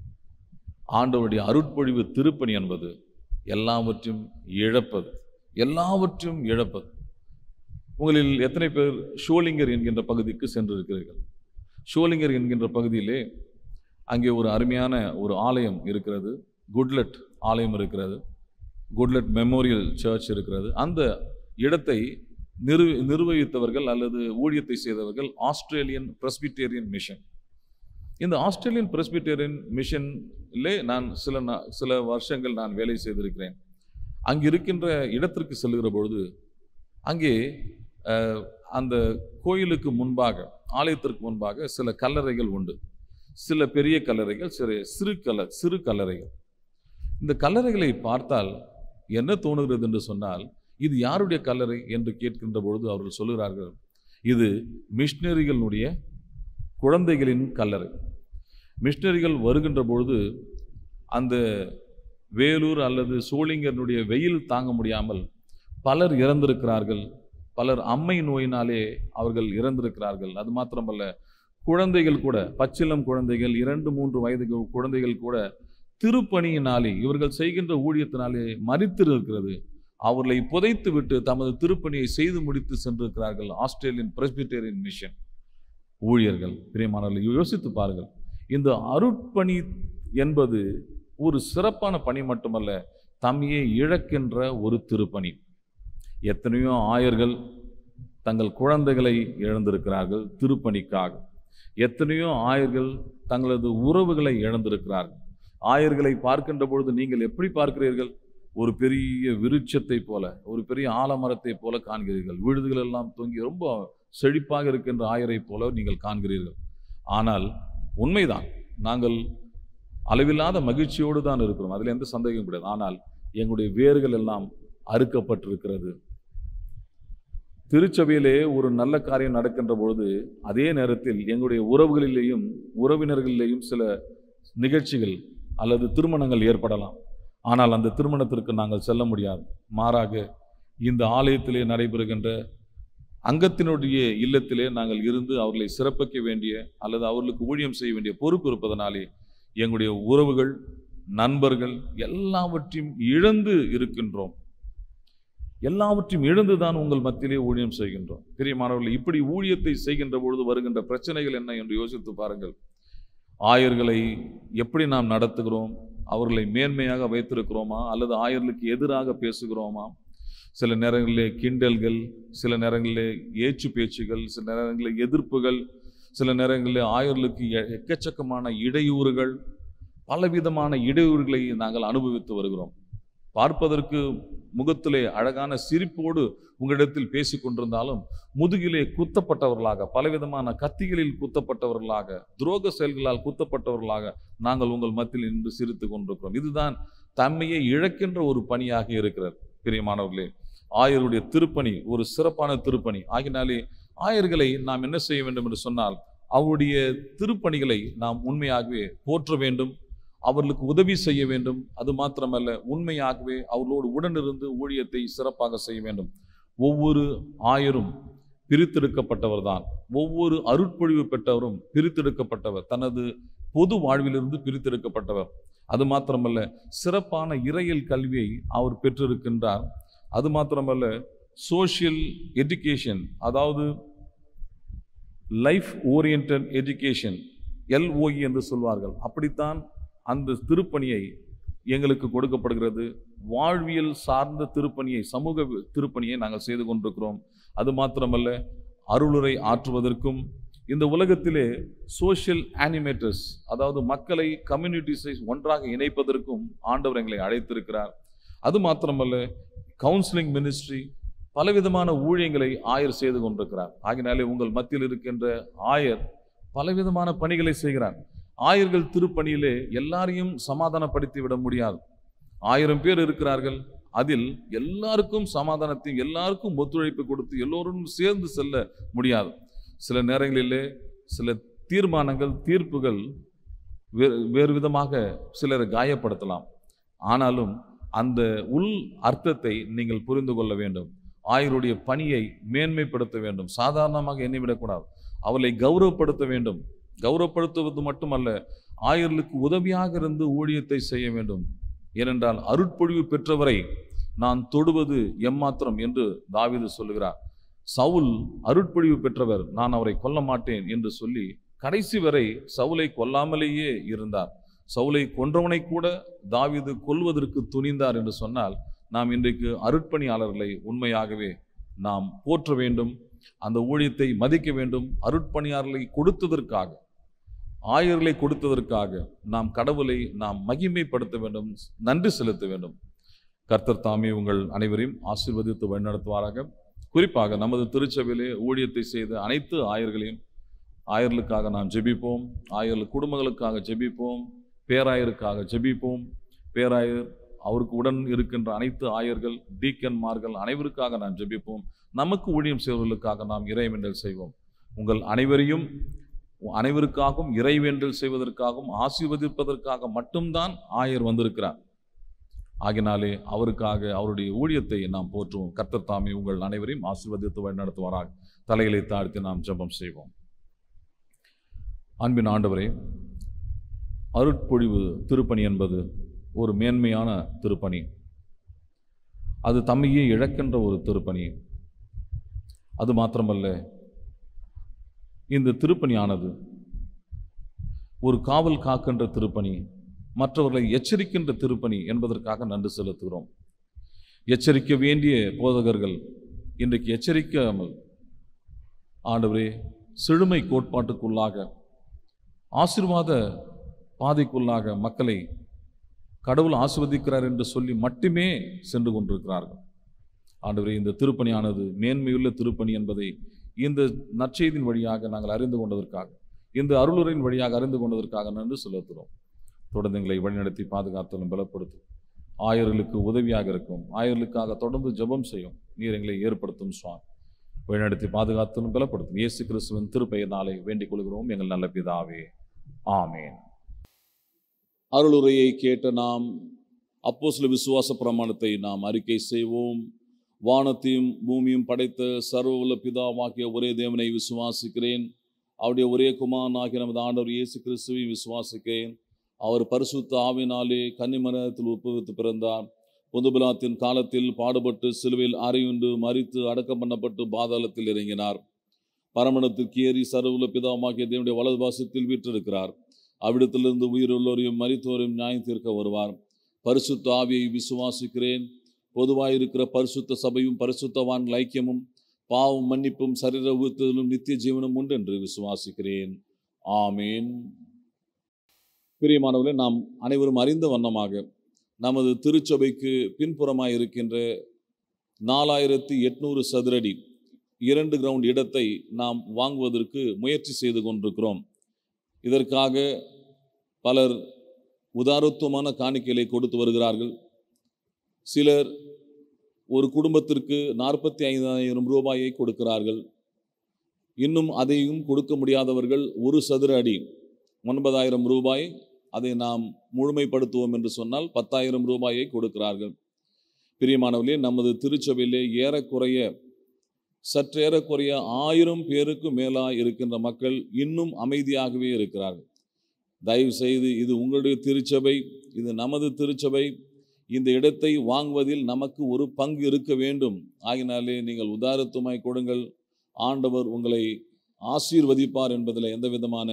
ஆண்டவருடைய அருட்பொழிவு திருப்பணி என்பது எல்லாவற்றையும் இழப்பது எல்லாவற்றையும் இழப்பது உங்களில் எத்தனை பேர் ஷோலிங்கர் என்கின்ற பகுதிக்கு சென்றிருக்கிறீர்கள் ஷோலிங்கர் என்கின்ற பகுதியிலே அங்கே ஒரு அருமையான ஒரு ஆலயம் இருக்கிறது குட்லட் ஆலயம் இருக்கிறது குட்லட் மெமோரியல் சர்ச் இருக்கிறது அந்த இடத்தை நிறு நிர்வகித்தவர்கள் அல்லது ஊழியத்தை செய்தவர்கள் ஆஸ்திரேலியன் பிரஸ்பிட்டேரியன் மிஷன் இந்த ஆஸ்திரேலியன் பிரஸ்பிட்டேரியன் மிஷன்லே நான் சில நா- சில வருஷங்கள் நான் வேலை செய்திருக்கிறேன் அங்கு இருக்கின்ற இடத்திற்கு செல்லுகிற பொழுது அங்கே அஹ், அந்த கோயிலுக்கு முன்பாக ஆலயத்திற்கு முன்பாக சில கல்லறைகள் உண்டு சில பெரிய கல்லறைகள் சிறு சிறு கல்ல சிறு கல்லறைகள் இந்த கல்லறைகளை பார்த்தால் என்ன தோணுகிறது என்று சொன்னால் இது யாருடைய கல்லறை என்று கேட்கின்ற பொழுது அவர்கள் சொல்லுகிறார்கள் இது மிஷினரிகளுடைய குழந்தைகளின் கல்லறை மிஷினரிகள் வருகின்ற பொழுது அந்த வேலூர் அல்லது சோளிங்கனுடைய வெயில் தாங்க முடியாமல் பலர் இறந்திருக்கிறார்கள் பலர் அம்மை நோயினாலே அவர்கள் இறந்திருக்கிறார்கள் அது மாத்திரமல்ல குழந்தைகள் கூட பச்சிளம் குழந்தைகள் இரண்டு மூன்று வயது கு- குழந்தைகள் கூட திருப்பணியினாலே இவர்கள் செய்கின்ற ஊழியத்தினாலே மறித்திருக்கிறது அவர்களை புதைத்து விட்டு தமது திருப்பணியை செய்து முடித்து சென்றிருக்கிறார்கள் ஆஸ்திரேலியன் பிரஸ்பிட்டேரியன் மிஷன் ஊழியர்கள் பிரியமானவர்களை யோசித்து பாருங்கள் இந்த அருட்பணி என்பது ஒரு சிறப்பான பணி மட்டுமல்ல தம்மையே இழக்கின்ற ஒரு திருப்பணி எத்தனையோ ஆயர்கள் தங்கள் குழந்தைகளை இழந்திருக்கிறார்கள் திருப்பணிக்காக எத்தனையோ ஆயர்கள் தங்களது உறவுகளை இழந்திருக்கிறார்கள் ஆயர்களை பார்க்கின்ற பொழுது நீங்கள் எப்படி பார்க்கிறீர்கள் ஒரு பெரிய விருட்சத்தை போல ஒரு பெரிய ஆலமரத்தை போல காண்கிறீர்கள் விழுதுகள் எல்லாம் தொங்கி ரொம்ப செழிப்பாக இருக்கின்ற ஆயரை போல நீங்கள் காண்கிறீர்கள் ஆனால் உண்மைதான் நாங்கள் அளவில்லாத மகிழ்ச்சியோடு தான் இருக்கிறோம் அதில் எந்த சந்தேகம் கிடையாது ஆனால் எங்களுடைய வேர்கள் எல்லாம் அறுக்கப்பட்டிருக்கிறது திருச்சபையிலே ஒரு நல்ல காரியம் நடக்கின்ற பொழுது அதே நேரத்தில் எங்களுடைய உறவுகளிலேயும் உறவினர்களிலேயும் சில நிகழ்ச்சிகள் அல்லது திருமணங்கள் ஏற்படலாம் ஆனால் அந்த திருமணத்திற்கு நாங்கள் செல்ல முடியாது மாறாக இந்த ஆலயத்திலே நடைபெறுகின்ற அங்கத்தினுடைய இல்லத்திலே நாங்கள் இருந்து அவர்களை சிறப்பிக்க வேண்டிய அல்லது அவர்களுக்கு ஊழியம் செய்ய வேண்டிய பொறுப்பு இருப்பதனாலே எங்களுடைய உறவுகள் நண்பர்கள் எல்லாவற்றையும் இழந்து இருக்கின்றோம் எல்லாவற்றையும் இழந்துதான் உங்கள் மத்தியிலே ஊழியம் செய்கின்றோம் பிரியமானவர்கள் இப்படி ஊழியத்தை செய்கின்ற பொழுது வருகின்ற பிரச்சனைகள் என்ன என்று யோசித்து பாருங்கள் ஆயர்களை எப்படி நாம் நடத்துகிறோம் அவர்களை மேன்மையாக வைத்திருக்கிறோமா அல்லது ஆயர்களுக்கு எதிராக பேசுகிறோமா சில நேரங்களிலே கிண்டல்கள் சில நேரங்களிலே ஏச்சு பேச்சுகள் சில நேரங்களில் எதிர்ப்புகள் சில நேரங்களில் ஆயர்களுக்கு எ- எக்கச்சக்கமான இடையூறுகள் பலவிதமான இடையூறுகளை நாங்கள் அனுபவித்து வருகிறோம் பார்ப்பதற்கு முகத்திலே அழகான சிரிப்போடு உங்களிடத்தில் பேசிக் கொண்டிருந்தாலும் முதுகிலே குத்தப்பட்டவர்களாக பலவிதமான கத்திகளில் குத்தப்பட்டவர்களாக துரோக செயல்களால் குத்தப்பட்டவர்களாக நாங்கள் உங்கள் மத்தியில் நின்று சிரித்து கொண்டிருக்கிறோம் இதுதான் தம்மையை இழக்கின்ற ஒரு பணியாக இருக்கிறது பிரியமானவர்களே ஆயருடைய திருப்பணி ஒரு சிறப்பான திருப்பணி ஆகினாலே ஆயர்களை நாம் என்ன செய்ய வேண்டும் என்று சொன்னால் அவருடைய திருப்பணிகளை நாம் உண்மையாகவே போற்ற வேண்டும் அவர்களுக்கு உதவி செய்ய வேண்டும் அது மாத்திரமல்ல உண்மையாகவே அவர்களோடு உடனிருந்து ஊழியத்தை சிறப்பாக செய்ய வேண்டும் ஒவ்வொரு ஆயரும் பிரித்தெடுக்கப்பட்டவர் தான் ஒவ்வொரு அருட்பொழிவு பெற்றவரும் பிரித்தெடுக்கப்பட்டவர் தனது பொது வாழ்விலிருந்து பிரித்தெடுக்கப்பட்டவர் அது மாத்திரமல்ல சிறப்பான இறையியல் கல்வியை அவர் பெற்றிருக்கின்றார் அது மாத்திரமல்ல சோஷியல் எஜுகேஷன் அதாவது லைஃப் ஓரியன்ட் எஜுகேஷன் எல்ஓஇ என்று சொல்வார்கள் அப்படித்தான் அந்த திருப்பணியை எங்களுக்கு கொடுக்கப்படுகிறது வாழ்வியல் சார்ந்த திருப்பணியை சமூக திருப்பணியை நாங்கள் செய்து கொண்டிருக்கிறோம் அது மாத்திரமல்ல அருளுரை ஆற்றுவதற்கும் இந்த உலகத்திலே சோஷியல் அனிமேட்டர்ஸ் அதாவது மக்களை கம்யூனிட்டிஸை ஒன்றாக இணைப்பதற்கும் ஆண்டவர் எங்களை அழைத்திருக்கிறார் அது மாத்திரமல்ல கவுன்சிலிங் மினிஸ்ட்ரி பலவிதமான ஊழியங்களை ஆயர் செய்து கொண்டிருக்கிறார் ஆகினாலே உங்கள் மத்தியில் இருக்கின்ற ஆயர் பலவிதமான பணிகளை செய்கிறார் ஆயர்கள் திருப்பணியிலே எல்லாரையும் சமாதானப்படுத்தி விட முடியாது ஆயிரம் பேர் இருக்கிறார்கள் அதில் எல்லாருக்கும் சமாதானத்தையும் எல்லாருக்கும் ஒத்துழைப்பு கொடுத்து எல்லோரும் சேர்ந்து செல்ல முடியாது சில நேரங்களிலே சில தீர்மானங்கள் தீர்ப்புகள் வே- வேறு விதமாக சிலரை காயப்படுத்தலாம் ஆனாலும் அந்த உள் அர்த்தத்தை நீங்கள் புரிந்து கொள்ள வேண்டும் ஆயருடைய பணியை மேன்மைப்படுத்த வேண்டும் சாதாரணமாக எண்ணிவிடக்கூடாது அவளை கௌரவப்படுத்த வேண்டும் கௌரவப்படுத்துவது மட்டுமல்ல ஆயர்களுக்கு உதவியாக இருந்து ஊழியத்தை செய்ய வேண்டும் ஏனென்றால் அருட்பொழிவு பெற்றவரை நான் தொடுவது எம்மாத்திரம் என்று தாவீது சொல்லுகிறார் சவுல் அருட்பொழிவு பெற்றவர் நான் அவரை கொல்ல மாட்டேன் என்று சொல்லி கடைசி வரை சவுலை கொல்லாமலேயே இருந்தார் சவுலை கொன்றவனை கூட தாவீது கொல்வதற்கு துணிந்தார் என்று சொன்னால் நாம் இன்றைக்கு அருட்பணியாளர்களை உண்மையாகவே நாம் போற்ற வேண்டும் அந்த ஊழியத்தை மதிக்க வேண்டும் அருட்பணியாளர்களை கொடுத்ததற்காக ஆயர்களை கொடுத்ததற்காக நாம் கடவுளை நாம் மகிமைப்படுத்த வேண்டும் நன்றி செலுத்த வேண்டும் கர்த்தர் தாமே உங்கள் அனைவரையும் ஆசீர்வதித்து வழிநடத்துவாராக குறிப்பாக நமது திருச்சபையிலே ஊழியத்தை செய்த அனைத்து ஆயர்களையும் ஆயர்களுக்காக நாம் ஜெபிப்போம் ஆயர்கள் குடும்பங்களுக்காக ஜெபிப்போம் பேராயருக்காக ஜெபிப்போம் பேராயர் அவருக்கு உடன் இருக்கின்ற அனைத்து ஆயர்கள் டீக்கன்மார்கள் அனைவருக்காக நாம் ஜெபிப்போம் நமக்கு ஊழியம் செய்வர்களுக்காக நாம் இறைவேண்டல் செய்வோம் உங்கள் அனைவரையும் அனைவருக்காகவும் இறைவேண்டல் செய்வதற்காகவும் ஆசீர்வதிப்பதற்காக மட்டும்தான் ஆயர் வந்திருக்கிறார் ஆகினாலே அவருக்காக அவருடைய ஊழியத்தை நாம் போற்றுவோம் கர்த்தர் தாமே உங்கள் அனைவரையும் ஆசீர்வதித்து வழிநடத்துவாராக தலைகளை தாழ்த்தி நாம் ஜெபம் செய்வோம் அன்பின் ஆண்டவரே அருட்பொழிவு திருப்பணி என்பது ஒரு மேன்மையான திருப்பணி அது தம்மையே இழக்கின்ற ஒரு திருப்பணி அது மாத்திரமல்ல இந்த திருப்பணியானது ஒரு காவல் காக்கின்ற திருப்பணி மற்றவர்களை எச்சரிக்கின்ற திருப்பணி என்பதற்காக நன்றி செலுத்துகிறோம் எச்சரிக்க வேண்டிய போதகர்கள் இன்றைக்கு எச்சரிக்காமல் ஆண்டவரே சிறுமை கோட்பாட்டுக்குள்ளாக ஆசீர்வாத பாதைக்குள்ளாக மக்களை கடவுள் ஆசிர்வதிக்கிறார் என்று சொல்லி மட்டுமே சென்று கொண்டிருக்கிறார்கள் ஆண்டவரே இந்த திருப்பணியானது மேன்மையுள்ள திருப்பணி என்பதை இந்த நற்செய்தியின் வழியாக நாங்கள் அறிந்து கொண்டதற்காக இந்த அருளுரையின் வழியாக அறிந்து கொண்டதற்காக நன்றி செலுத்துகிறோம் தொடர்ந்து எங்களை வழிநடத்தி பாதுகாத்தலும் பலப்படுத்தும் ஆயர்களுக்கு உதவியாக இருக்கும் ஆயர்களுக்காக தொடர்ந்து ஜெபம் செய்யும் நீர் எங்களை ஏற்படுத்தும் சுவாமி வழிநடத்தி பாதுகாத்தலும் பலப்படுத்தும் இயேசு கிறிஸ்துவின் திருப்பெயர்னாலே வேண்டிக் கொள்கிறோம் எங்கள் நல்ல பிதாவே ஆமேன் அருளுரையை கேட்ட நாம் அப்போஸ்தல விசுவாச பிரமாணத்தை நாம் அறிக்கை செய்வோம் வானத்தையும் பூமியும் படைத்த சர்வ பிதாவாகிய ஒரே தேவனை விசுவாசிக்கிறேன் அவருடைய ஒரே குமாரனாகிய நமது ஆண்டவர் இயேசு கிறிஸ்துவை விசுவாசிக்கிறேன் அவர் பரிசுத்த ஆவினாலே கன்னிமரத்தில் உட்பவித்து பிறந்தார் பொதுபிலாத்தின் காலத்தில் பாடுபட்டு சிலுவையில் அறையுண்டு மறித்து அடக்கம் பண்ணப்பட்டு பாதாளத்தில் இறங்கினார் பரமணத்திற்கு ஏறி சர்வல பிதாவாகிய தேவனுடைய வலது பாசத்தில் வீற்றிருக்கிறார் அவ்விடத்திலிருந்து உயிருள்ளோரையும் மரித்தோரையும் நியாயம் தீர்க்க வருவார் பரிசுத்த ஆவியை விசுவாசிக்கிறேன் பொதுவாயிருக்கிற பரிசுத்த சபையும் பரிசுத்தவான் ஐக்கியமும் பாவம் மன்னிப்பும் சரீர உறுத்துதலும் நித்திய ஜீவனும் உண்டு என்று விசுவாசிக்கிறேன் ஆமேன் பிரியமானவர்களே நாம் அனைவரும் அறிந்த வண்ணமாக நமது திருச்சபைக்கு பின்புறமாய் இருக்கின்ற நாலாயிரத்தி எட்நூறு சதுரடி இரண்டு கிரவுண்ட் இடத்தை நாம் வாங்குவதற்கு முயற்சி செய்து கொண்டிருக்கிறோம் இதற்காக பலர் உதாரத்துவமான காணிக்கைகளை கொடுத்து வருகிறார்கள் சிலர் ஒரு குடும்பத்திற்கு நாற்பத்தி ஐந்தாயிரம் ரூபாயை கொடுக்கிறார்கள் இன்னும் அதையும் கொடுக்க முடியாதவர்கள் ஒரு சதுர அடி ஒன்பதாயிரம் ரூபாய் அதை நாம் முழுமைப்படுத்துவோம் என்று சொன்னால் பத்தாயிரம் ரூபாயை கொடுக்கிறார்கள் பிரியமானவர்களே நமது திருச்சபையிலே ஏறக்குறைய சற்றேறக்குறைய ஆயிரம் பேருக்கு மேலாக இருக்கின்ற மக்கள் இன்னும் அமைதியாகவே இருக்கிறார்கள் தயவு செய்து இது உங்களுடைய திருச்சபை இது நமது திருச்சபை இந்த இடத்தை வாங்குவதில் நமக்கு ஒரு பங்கு இருக்க வேண்டும் ஆகினாலே நீங்கள் உதாரத்துமாய் கொடுங்கள் ஆண்டவர் உங்களை ஆசீர்வதிப்பார் என்பதில் எந்த விதமான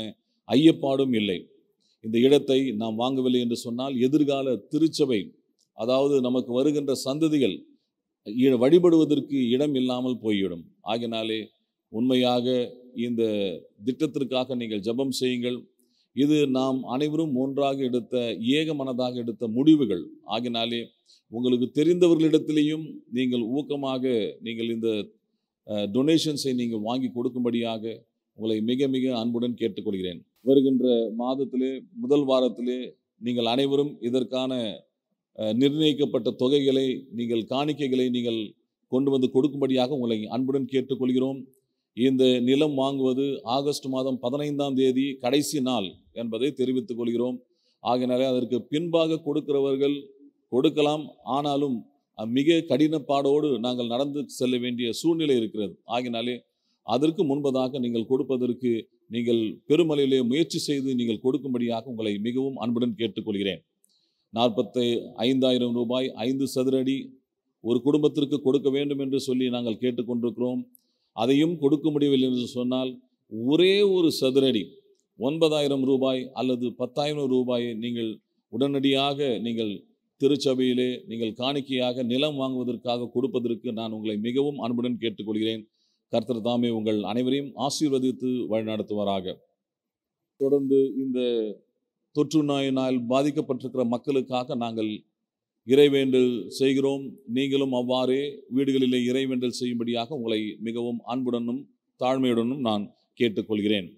ஐயப்பாடும் இல்லை இந்த இடத்தை நாம் வாங்கவில்லை என்று சொன்னால் எதிர்கால திருச்சபை அதாவது நமக்கு வருகின்ற சந்ததிகள் இ- வழிபடுவதற்கு இடம் இல்லாமல் போய்விடும் ஆகினாலே உண்மையாக இந்த திட்டத்திற்காக நீங்கள் ஜெபம் செய்யுங்கள் இது நாம் அனைவரும் ஒன்றாக எடுத்த ஏக மனதாக எடுத்த முடிவுகள் ஆகினாலே உங்களுக்கு தெரிந்தவர்களிடத்திலேயும் நீங்கள் ஊக்கமாக நீங்கள் இந்த டொனேஷன்ஸை நீங்கள் வாங்கி கொடுக்கும்படியாக உங்களை மிக மிக அன்புடன் கேட்டுக்கொள்கிறேன் வருகின்ற மாதத்திலே முதல் வாரத்திலே நீங்கள் அனைவரும் இதற்கான அஹ், நிர்ணயிக்கப்பட்ட தொகைகளை நீங்கள் காணிக்கைகளை நீங்கள் கொண்டு வந்து கொடுக்கும்படியாக உங்களை அன்புடன் கேட்டுக்கொள்கிறோம் இந்த நிலம் வாங்குவது ஆகஸ்ட் மாதம் பதினைந்தாம் தேதி கடைசி நாள் என்பதை தெரிவித்துக் கொள்கிறோம் ஆகையினாலே அதற்கு பின்பாக கொடுக்கிறவர்கள் கொடுக்கலாம் ஆனாலும் அஹ், மிக கடினப்பாடோடு நாங்கள் நடந்து செல்ல வேண்டிய சூழ்நிலை இருக்கிறது ஆகினாலே அதற்கு முன்பதாக நீங்கள் கொடுப்பதற்கு நீங்கள் பெருமலையிலே முயற்சி செய்து நீங்கள் கொடுக்கும்படியாக உங்களை மிகவும் அன்புடன் கேட்டுக்கொள்கிறேன் நாற்பத்தி ஐந்தாயிரம் ரூபாய் ஐந்து சதுரடி ஒரு குடும்பத்திற்கு கொடுக்க வேண்டும் என்று சொல்லி நாங்கள் கேட்டுக்கொண்டிருக்கிறோம் அதையும் கொடுக்க முடியவில்லை என்று சொன்னால் ஒரே ஒரு சதுரடி ஒன்பதாயிரம் ரூபாய் அல்லது பத்தாயிரம் ரூபாயை நீங்கள் உடனடியாக நீங்கள் திருச்சபையிலே நீங்கள் காணிக்கையாக நிலம் வாங்குவதற்காக கொடுப்பதற்கு நான் உங்களை மிகவும் அன்புடன் கேட்டுக்கொள்கிறேன் கர்த்தர் தாமே உங்கள் அனைவரையும் ஆசீர்வதித்து வழிநடத்துவாராக தொடர்ந்து இந்த தொற்று நோயினால் பாதிக்கப்பட்டிருக்கிற மக்களுக்காக நாங்கள் இறைவேண்டல் செய்கிறோம் நீங்களும் அவ்வாறே வீடுகளிலே இறைவேண்டல் செய்யும்படியாக உங்களை மிகவும் அன்புடனும் தாழ்மையுடனும் நான் கேட்டுக்கொள்கிறேன்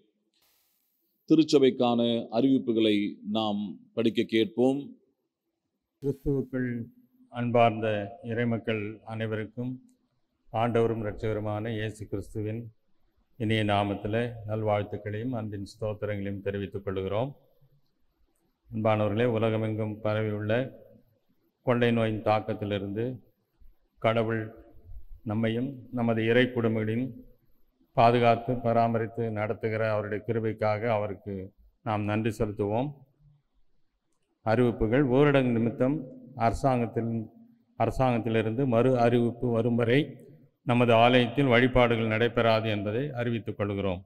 திருச்சபைக்கான அறிவிப்புகளை நாம் படிக்க கேட்போம் கிறிஸ்துவுக்குள் அன்பார்ந்த இறைமக்கள் அனைவருக்கும் ஆண்டவரும் இரட்சகருமான இயேசு கிறிஸ்துவின் இனிய நாமத்தில் நல்வாழ்த்துக்களையும் அன்பின் ஸ்தோத்திரங்களையும் தெரிவித்துக் கொள்கிறோம் அன்பானவர்களே உலகமெங்கும் பரவியுள்ள கொள்ளை நோயின் தாக்கத்திலிருந்து கடவுள் நம்மையும் நமது இறை குடும்பங்களையும் பாதுகாத்து பராமரித்து நடத்துகிற அவருடைய கிருபைக்காக அவருக்கு நாம் நன்றி செலுத்துவோம் அறிவிப்புகள் ஊரடங்கு நிமித்தம் அரசாங்கத்தில் அரசாங்கத்திலிருந்து மறு அறிவிப்பு வரும் வரை நமது ஆலயத்தில் வழிபாடுகள் நடைபெறாது என்பதை அறிவித்துக் கொள்கிறோம்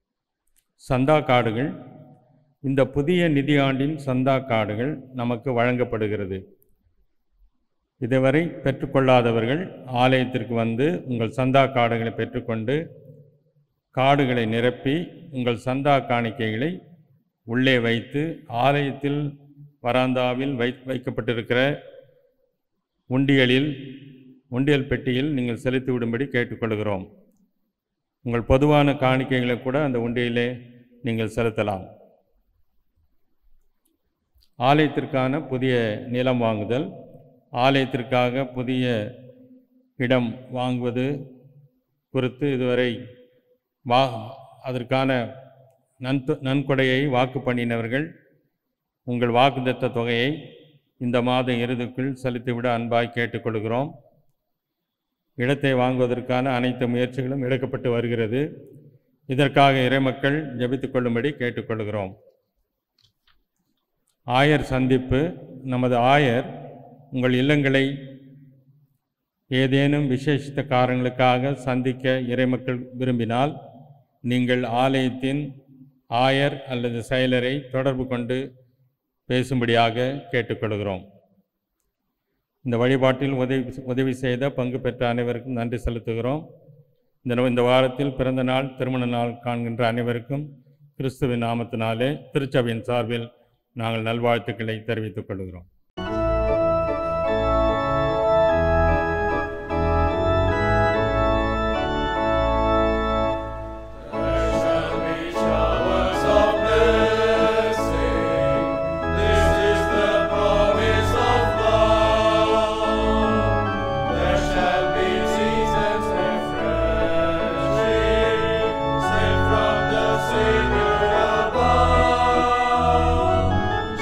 சந்தா கார்டுகள் இந்த புதிய நிதியாண்டின் சந்தா கார்டுகள் நமக்கு வழங்கப்படுகிறது இதுவரை பெற்றுக்கொள்ளாதவர்கள் ஆலயத்திற்கு வந்து உங்கள் சந்தா கார்டுகளை பெற்றுக்கொண்டு கார்டுகளை நிரப்பி உங்கள் சந்தா காணிக்கைகளை உள்ளே வைத்து ஆலயத்தில் வராந்தாவில் வை வைக்கப்பட்டிருக்கிற உண்டியலில் உண்டியல் பெட்டியில் நீங்கள் செலுத்தி விடும்படி கேட்டுக்கொள்கிறோம் உங்கள் பொதுவான காணிக்கைகளை கூட அந்த உண்டியலே நீங்கள் செலுத்தலாம் ஆலயத்திற்கான புதிய நிலம் வாங்குதல் ஆலயத்திற்காக புதிய இடம் வாங்குவது குறித்து இதுவரை வா அதற்கான நன்து நன்கொடையை வாக்கு பண்ணினவர்கள் உங்கள் வாக்குத்தத்த தொகையை இந்த மாத இறுதிக்குள் செலுத்திவிட அன்பாய் கேட்டுக்கொள்கிறோம் இடத்தை வாங்குவதற்கான அனைத்து முயற்சிகளும் எடுக்கப்பட்டு வருகிறது இதற்காக இறைமக்கள் ஜெபித்துக் கொள்ளும்படி கேட்டுக்கொள்கிறோம் ஆயர் சந்திப்பு நமது ஆயர் உங்கள் இல்லங்களை ஏதேனும் விசேஷித்த காரணங்களுக்காக சந்திக்க இறைமக்கள் விரும்பினால் நீங்கள் ஆலயத்தின் ஆயர் அல்லது செயலரை தொடர்பு கொண்டு பேசும்படியாக கேட்டுக்கொள்கிறோம் இந்த வழிபாட்டில் உதவி உதவி செய்த பங்கு பெற்ற அனைவருக்கும் நன்றி செலுத்துகிறோம் இந்த இந்த வாரத்தில் பிறந்த நாள் திருமண நாள் காண்கின்ற அனைவருக்கும் கிறிஸ்துவின் நாமத்தினாலே திருச்சபையின் சார்பில் நாங்கள் நல்வாழ்த்துக்களை தெரிவித்துக் கொள்கிறோம் Showers of blessing, this is the promise of love. There shall be seasons refreshing, sent from the Savior above.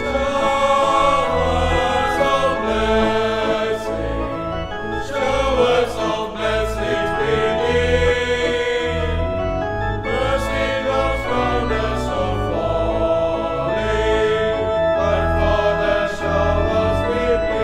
Showers of blessing, showers of blessings begin. Mercy goes round us so falling, but for the showers we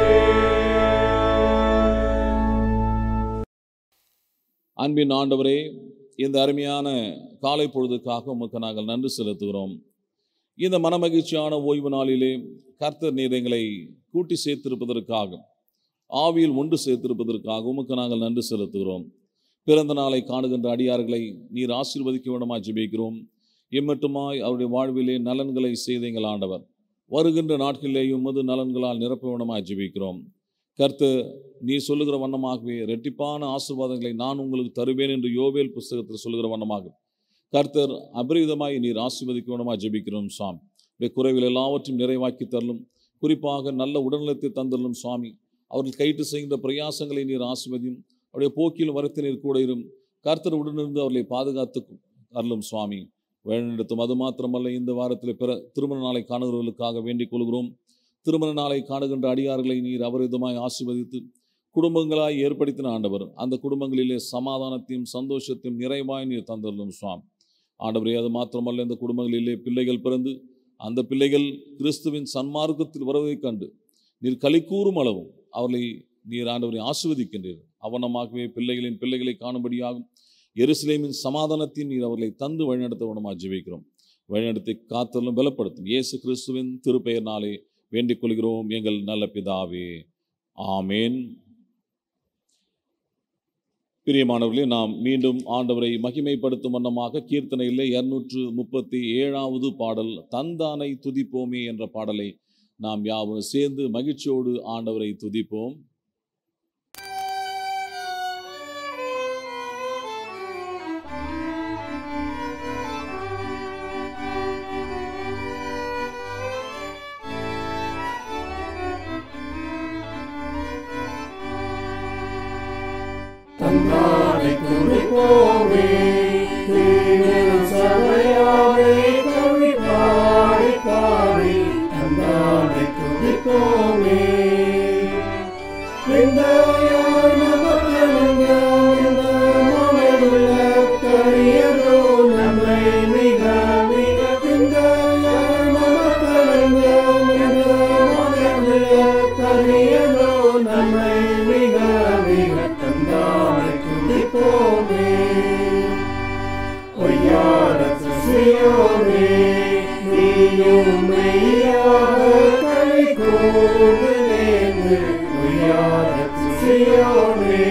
plead. அன்பின் ஆண்டவரே இந்த அருமையான காலை பொழுதுக்காக உமக்கு நாங்கள் நன்றி செலுத்துகிறோம் இந்த மனமகிழ்ச்சியான ஓய்வு நாளிலே கர்த்தர் நீர் எங்களை கூட்டி சேர்த்திருப்பதற்காக ஆவியில் ஒன்று சேர்த்திருப்பதற்காக உமக்கு நாங்கள் நன்றி செலுத்துகிறோம் பிறந்த நாளை காணுகின்ற அடியார்களை நீர் ஆசீர்வதிக்க வேண்டுமாய் ஜெபிக்கிறோம் எம்மட்டுமாய் அவருடைய வாழ்விலே நலன்களை செய்த எங்கள் ஆண்டவர் வருகின்ற நாட்களிலேயும் உமது நலன்களால் நிரப்ப வேண்டுமாய் ஜெபிக்கிறோம் கர்த்தர் நீ சொல்லுகிற வண்ணமாகவே ரெட்டிப்பான ஆசீர்வாதங்களை நான் உங்களுக்கு தருவேன் என்று யோவேல் புஸ்தகத்தில் சொல்லுகிற வண்ணமாக கர்த்தர் அபரிதமாய் நீர் ஆசீர்வதிக்க வேண்டுமாய் ஜெபிக்கிறோம் சாமி உடைய குறைவில் எல்லாவற்றையும் நிறைவாக்கி தரலும் குறிப்பாக நல்ல உடல்நலத்தை தந்தரலும் சுவாமி அவர்கள் கைட்டு செய்கின்ற பிரயாசங்களை நீர் ஆசிர்வதியும் அவருடைய போக்கில் வரத்து நீர் கூட இரும் கர்த்தர் உடனிருந்து அவர்களை பாதுகாத்து அருளும் சுவாமி வழிநடத்தும் அது மாத்திரமல்ல இந்த வாரத்தில் பிற திருமண நாளை காணுகிறவர்களுக்காக வேண்டிக் கொள்கிறோம் திருமண நாளை காணுகின்ற அடியார்களை நீர் அபரிதமாய் ஆசீர்வதித்து குடும்பங்களாய் ஏற்படுத்தின ஆண்டவர் அந்த குடும்பங்களிலே சமாதானத்தையும் சந்தோஷத்தையும் நிறைவாய் நீர் தந்தருளும் சுவாமி ஆண்டவரே அது மாத்திரமல்ல இந்த குடும்பங்களிலே பிள்ளைகள் பிறந்து அந்த பிள்ளைகள் கிறிஸ்துவின் சன்மார்க்கத்தில் வருவதைக் கண்டு நீர் களி கூறும் அளவும் அவர்களை நீர் ஆண்டவரை ஆசிர்வதிக்கின்றீர் அவனமாகவே பிள்ளைகளின் பிள்ளைகளை காணும்படியாகும் எருசலேமின் சமாதானத்தையும் நீர் அவர்களை தந்து வழிநடத்த வேணுமா ஜெபிக்கிறோம் வழிநடத்தி காத்தலும் பலப்படுத்தும் இயேசு கிறிஸ்துவின் திருப்பெயர்னாலே வேண்டிக் கொள்கிறோம் எங்கள் நல்ல பிதாவே ஆமேன் பிரியமானவர்களே நாம் மீண்டும் ஆண்டவரை மகிமைப்படுத்தும் வண்ணமாக கீர்த்தனையிலே இருநூற்று முப்பத்தி ஏழாவது பாடல் தந்தானை துதிப்போமே என்ற பாடலை நாம் யாவும் சேர்ந்து மகிழ்ச்சியோடு ஆண்டவரை துதிப்போம் தந்தானை துதிப்போமே தீவிரம் சபையாவே கவி பாடி பாடி தந்தானை துதிப்போமே விந்தையாய் நமக்கெழுந்த இந்த மனதுள்ள கரியதோ நம்மை மிக மிக விந்தையாய் நமக்கெழுந்த இந்த மனதுள்ள கரியதோ நம்மை மிக மிக தந்தானை துதிப்போமே பொய்யாத சியோனே நீயும் மெய்யாக கை கூடு நேர்ந்து பொய்யாத சியோனே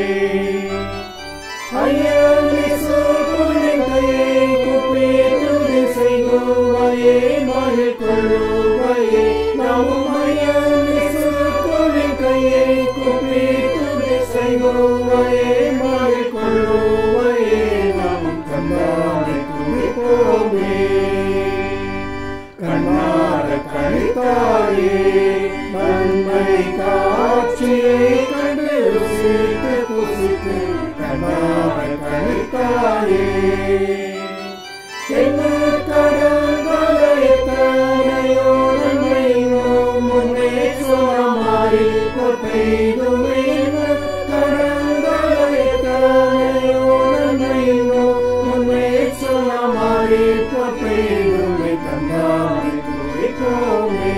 ஐயனி சுகுணின் கையை குப்பி துதி செய்குவையே மகிழ் கொள்ளுவையே நாமும் ஐயனி சுகுணின் கையை குப்பி துதி செய்குவையே மகிழ் கொள்ளுவையே நாமும் தந்தானை துதிப்போமே கண்ணார கழித்தாயே நன்மை காட்சியை கண்டு ருசித்து புசித்து கண்ணார கழித்தாயே என்ன கடன்களை தனையோ நன்மையோ முன்னே சொன்னமாறி பொற்பெய்துமே கடன்களை தனையோ நன்மையோ முன்னே சொன்னமாறி பொற்பெய்துமே தந்தாமை துதிப்போமே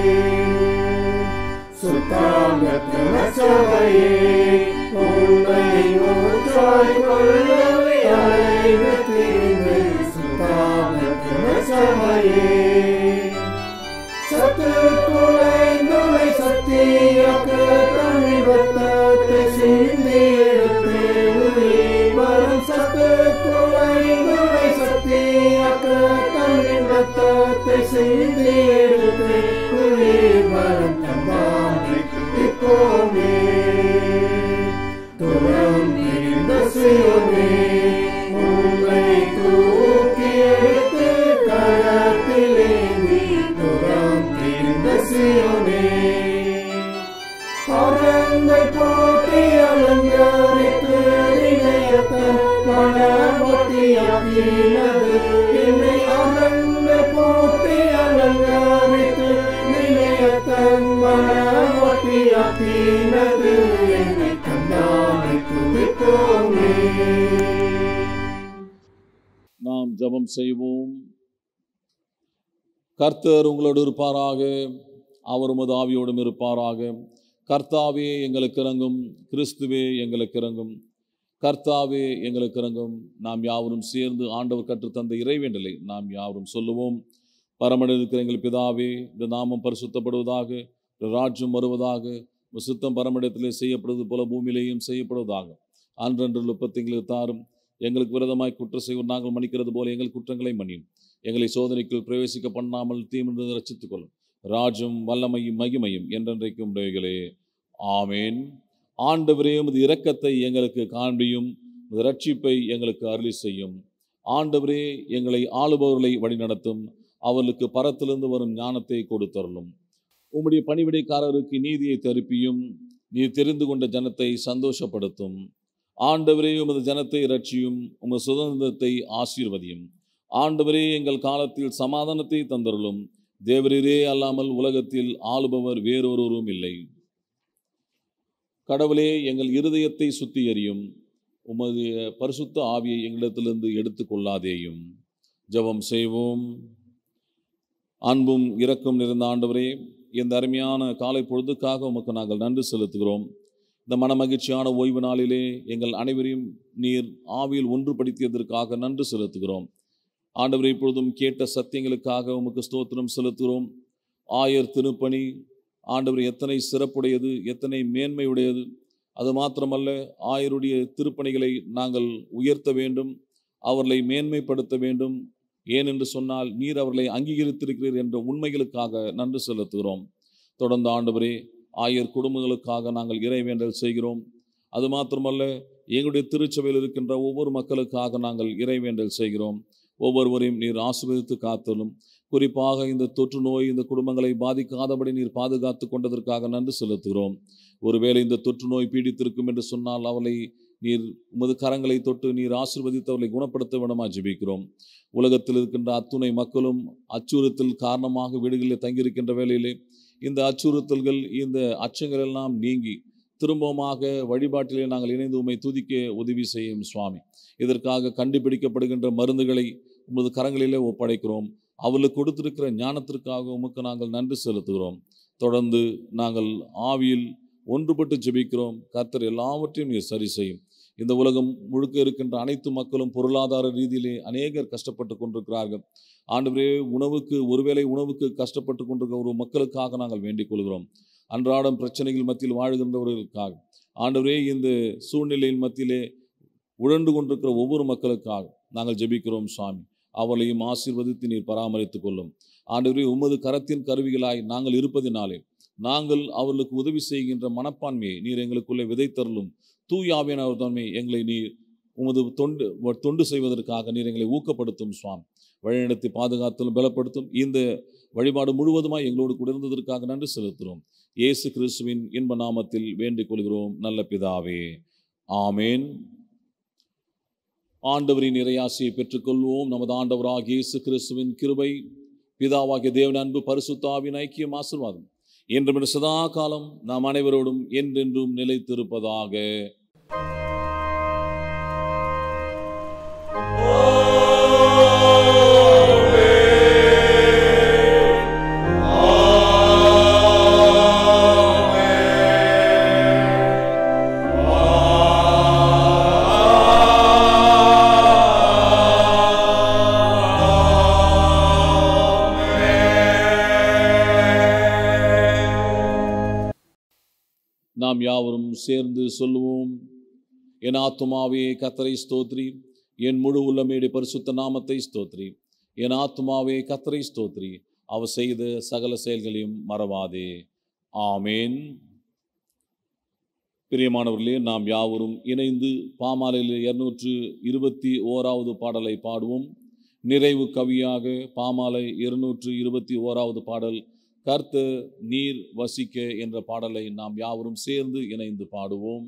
சுத்தாங்கத்தின சபையே உன்னை ஊற்றாய் கொள்ளவே அலைவு தீர்ந்து சுத்தாங்கத்தின சபையே சத்து குலைந்துளை சத்தியக்க தமிழத்தை சிந்தி எடுத்து உயிர் வரும் சத்து குலைந்துளை சத்தியக்க தமிழத்தை சிந்தி எடுத்து உயிர் வரும் தம்பாமை இப்போமே துறம் இருந்த சிவமே உன்னை தூக்கி எடுத்து கரத்திலேந்தி துறம் இருந்த சிவமே பரந்தை போட்டி அலங்கரித்து இணையத்தன் மனமொட்டியாக்கினது என்னை அரங்கை போட்டி அலங்கரித்து நிலையத்தன் மனமொட்டியாக்கினது என்னை தந்தானை துதிப்போமே நாம் ஜெபம் செய்வோம் கர்த்தர் உங்களோடு இருப்பாராக அவர் உமது ஆவியோடும் இருப்பாராக கர்த்தாவே எங்களுக்கு இறங்கும் கிறிஸ்துவே எங்களுக்கு இறங்கும் கர்த்தாவே எங்களுக்கு இறங்கும் நாம் யாவரும் சேர்ந்து ஆண்டவர் கற்றுத்தந்த இறைவேண்டலை நாம் யாவரும் சொல்லுவோம் பரமனில் இருக்கிற எங்கள் பிதாவே இந்த நாமம் பரிசுத்தப்படுவதாக இந்த ராஜ்யம் வருவதாக உம் சித்தம் பரமடத்திலே செய்யப்படுவது போல பூமியிலேயும் செய்யப்படுவதாக அன்றன்று உற்பத்திங்களுக்கு தாரும் எங்களுக்கு விரதமாய் குற்றம் செய்வோம் நாங்கள் மன்னிக்கிறது போல எங்கள் குற்றங்களை மன்னியும் எங்களை சோதனைக்குள் பிரவேசிக்க பண்ணாமல் தீமிருந்து ரட்சித்துக் கொள்ளும் ராஜ்யம் வல்லமையும் மகிமையும் என்றென்றைக்கும் உடையகளே ஆமேன் ஆண்டவரே உமது இரக்கத்தை எங்களுக்கு காண்பியும் உமது ரட்சிப்பை எங்களுக்கு அருளி செய்யும் ஆண்டவரே எங்களை ஆளுபவர்களை வழிநடத்தும் அவர்களுக்கு பரத்திலிருந்து வரும் ஞானத்தை கொடுத்தருளும் உம்முடைய பணிவிடைக்காரருக்கு நீதியை தருப்பியும் நீர் தெரிந்து கொண்ட ஜனத்தை சந்தோஷப்படுத்தும் ஆண்டவரே உமது ஜனத்தை ரட்சியும் உமது சுதந்திரத்தை ஆசீர்வதியும் ஆண்டவரே எங்கள் காலத்தில் சமாதானத்தை தந்தருளும் தேவரீரே அல்லாமல் உலகத்தில் ஆளுபவர் வேறொருவரும் இல்லை கடவுளே எங்கள் இருதயத்தை சுத்தி எறியும் உமது பரிசுத்த ஆவியை எங்களிடத்திலிருந்து எடுத்துக்கொள்ளாதேயும் ஜெபம் செய்வோம் அன்பும் இரக்கம் நிறைந்த ஆண்டவரே இந்த அருமையான காலை பொழுதுக்காக உமக்கு நாங்கள் நன்றி செலுத்துகிறோம் இந்த மனமகிழ்ச்சியான ஓய்வு நாளிலே எங்கள் அனைவரையும் நீர் ஆவியில் ஒன்றுபடுத்தியதற்காக நன்றி செலுத்துகிறோம் ஆண்டவரை இப்பொழுதும் கேட்ட சத்தியங்களுக்காக உமக்கு ஸ்தோத்திரம் செலுத்துகிறோம் ஆயர் திருப்பணி ஆண்டவர் எத்தனை சிறப்புடையது எத்தனை மேன்மையுடையது அது மாத்திரமல்ல ஆயருடைய திருப்பணிகளை நாங்கள் உயர்த்த வேண்டும் அவர்களை மேன்மைப்படுத்த வேண்டும் ஏனென்று சொன்னால் நீர் அவர்களை அங்கீகரித்திருக்கிறீர் என்ற உண்மைகளுக்காக நன்றி செலுத்துகிறோம் தொடர்ந்து ஆண்டவரே ஆயர் குடும்பங்களுக்காக நாங்கள் இறைவேண்டல் செய்கிறோம் அது மாத்திரமல்ல எங்களுடைய திருச்சபையில் இருக்கின்ற ஒவ்வொரு மக்களுக்காக நாங்கள் இறைவேண்டல் செய்கிறோம் ஒவ்வொருவரையும் நீர் ஆசீர்வதித்து காத்தலும் குறிப்பாக இந்த தொற்று நோய் இந்த குடும்பங்களை பாதிக்காதபடி நீர் பாதுகாத்து கொண்டதற்காக நன்றி செலுத்துகிறோம் ஒருவேளை இந்த தொற்று நோய் பீடித்திருக்கும் என்று சொன்னால் அவளை நீர் உமது கரங்களை தொட்டு நீர் ஆசீர்வதித்து அவளை குணப்படுத்த வேண்டுமா ஜெபிக்கிறோம் உலகத்தில் இருக்கின்ற அத்துணை மக்களும் அச்சுறுத்தல் காரணமாக வீடுகளில் தங்கியிருக்கின்ற வேளையிலே இந்த அச்சுறுத்தல்கள் இந்த அச்சங்கள் எல்லாம் நீங்கி திரும்பமாக வழிபாட்டிலே நாங்கள் இணைந்து உம்மை துதிக்க உதவி செய்யும் சுவாமி இதற்காக கண்டுபிடிக்கப்படுகின்ற மருந்துகளை உமது கரங்களிலே ஒப்படைக்கிறோம் அவளுக்கு கொடுத்திருக்கிற ஞானத்திற்காக உமக்கு நாங்கள் நன்றி செலுத்துகிறோம் தொடர்ந்து நாங்கள் ஆவியில் ஒன்றுபட்டு ஜெபிக்கிறோம் கர்த்தர் எல்லாவற்றையும் நீர் சரி செய்யும் இந்த உலகம் முழுக்க இருக்கின்ற அனைத்து மக்களும் பொருளாதார ரீதியிலே அநேகர் கஷ்டப்பட்டு கொண்டிருக்கிறார்கள் ஆண்டவரே உணவுக்கு ஒருவேளை உணவுக்கு கஷ்டப்பட்டு கொண்டிருக்கிற ஒரு மக்களுக்காக நாங்கள் வேண்டிக் கொள்கிறோம் அன்றாடம் பிரச்சனைகள் மத்தியில் வாழ்கின்றவர்களுக்காக ஆண்டவரே இந்த சூழ்நிலையின் மத்தியிலே உழண்டு கொண்டிருக்கிற ஒவ்வொரு மக்களுக்காக நாங்கள் ஜெபிக்கிறோம் சுவாமி அவளையும் ஆசீர்வதித்து நீர் பராமரித்துக் கொள்ளும் ஆண்டவரே உமது கரத்தின் கருவிகளாய் நாங்கள் இருப்பதினாலே நாங்கள் அவர்களுக்கு உதவி செய்கின்ற மனப்பான்மையை நீர் எங்களுக்குள்ளே விதைத்தருளும் தூயாவியான அவர் தன்மை எங்களை நீர் உமது தொண்டு தொண்டு செய்வதற்காக நீர் எங்களை ஊக்கப்படுத்தும் சுவாமி வழிநடத்தி பாதுகாத்தலும் பலப்படுத்தும் இந்த வழிபாடு முழுவதுமாய் எங்களோடு கூட இருந்ததற்காக நன்றி செலுத்துகிறோம் இயேசு கிறிஸ்துவின் இன்ப நாமத்தில் வேண்டிக் கொள்கிறோம் நல்ல பிதாவே ஆமேன் ஆண்டவரின் இறையாசியை பெற்றுக்கொள்வோம் நமது ஆண்டவராக இயேசு கிறிஸ்துவின் கிருபை பிதாவாகிய தேவன் அன்பு பரிசுத்தாவின் ஐக்கியம் ஆசிர்வாதம் என்றும் சதா காலம் நாம் அனைவரோடும் என்றென்றும் நிலைத்திருப்பதாக நாம் யாவரும் சேர்ந்து சொல்லுவோம் என் ஆத்துமாவே கத்தரை ஸ்தோத்ரி என் முழு உள்ளமேடு பரிசுத்த நாமத்தை ஸ்தோத்ரி என் ஆத்துமாவே கத்தரை ஸ்தோத்ரி அவர் செய்த சகல செயல்களையும் மறவாதே ஆமேன் பிரியமானவர்களே நாம் யாவரும் இணைந்து பாமாலையில் இருநூற்று இருபத்தி ஓராவது பாடலை பாடுவோம் நிறைவு கவியாக பாமாலை இருநூற்று இருபத்தி ஓராவது பாடல் கர்த்த நீர் வசிக்க என்ற பாடலை நாம் யாவரும் சேர்ந்து இணைந்து பாடுவோம்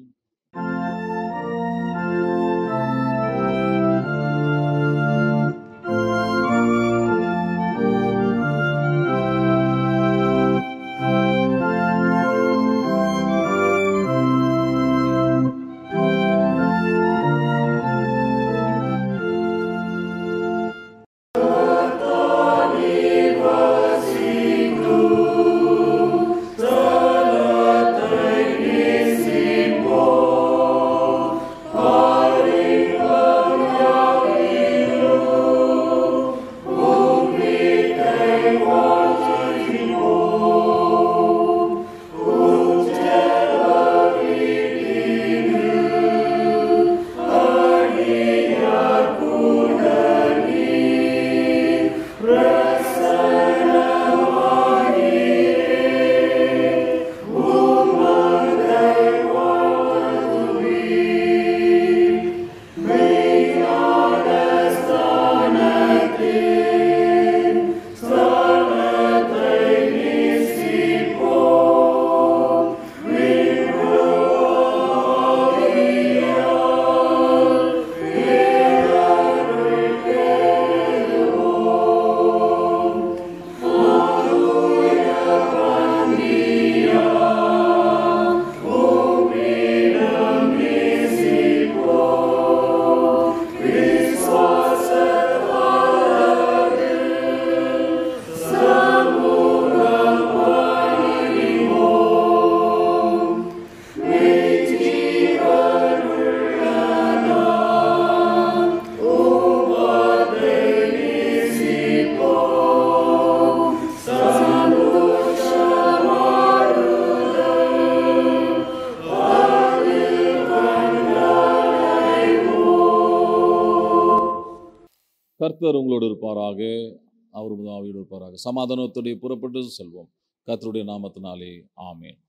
Amen. கர்த்தர் உங்களோடு இருப்பாராக அவர் உதாவியோடு இருப்பாராக சமாதானத்துடைய புறப்பட்டு செல்வோம் கர்த்தருடைய நாமத்தினாலே ஆமென்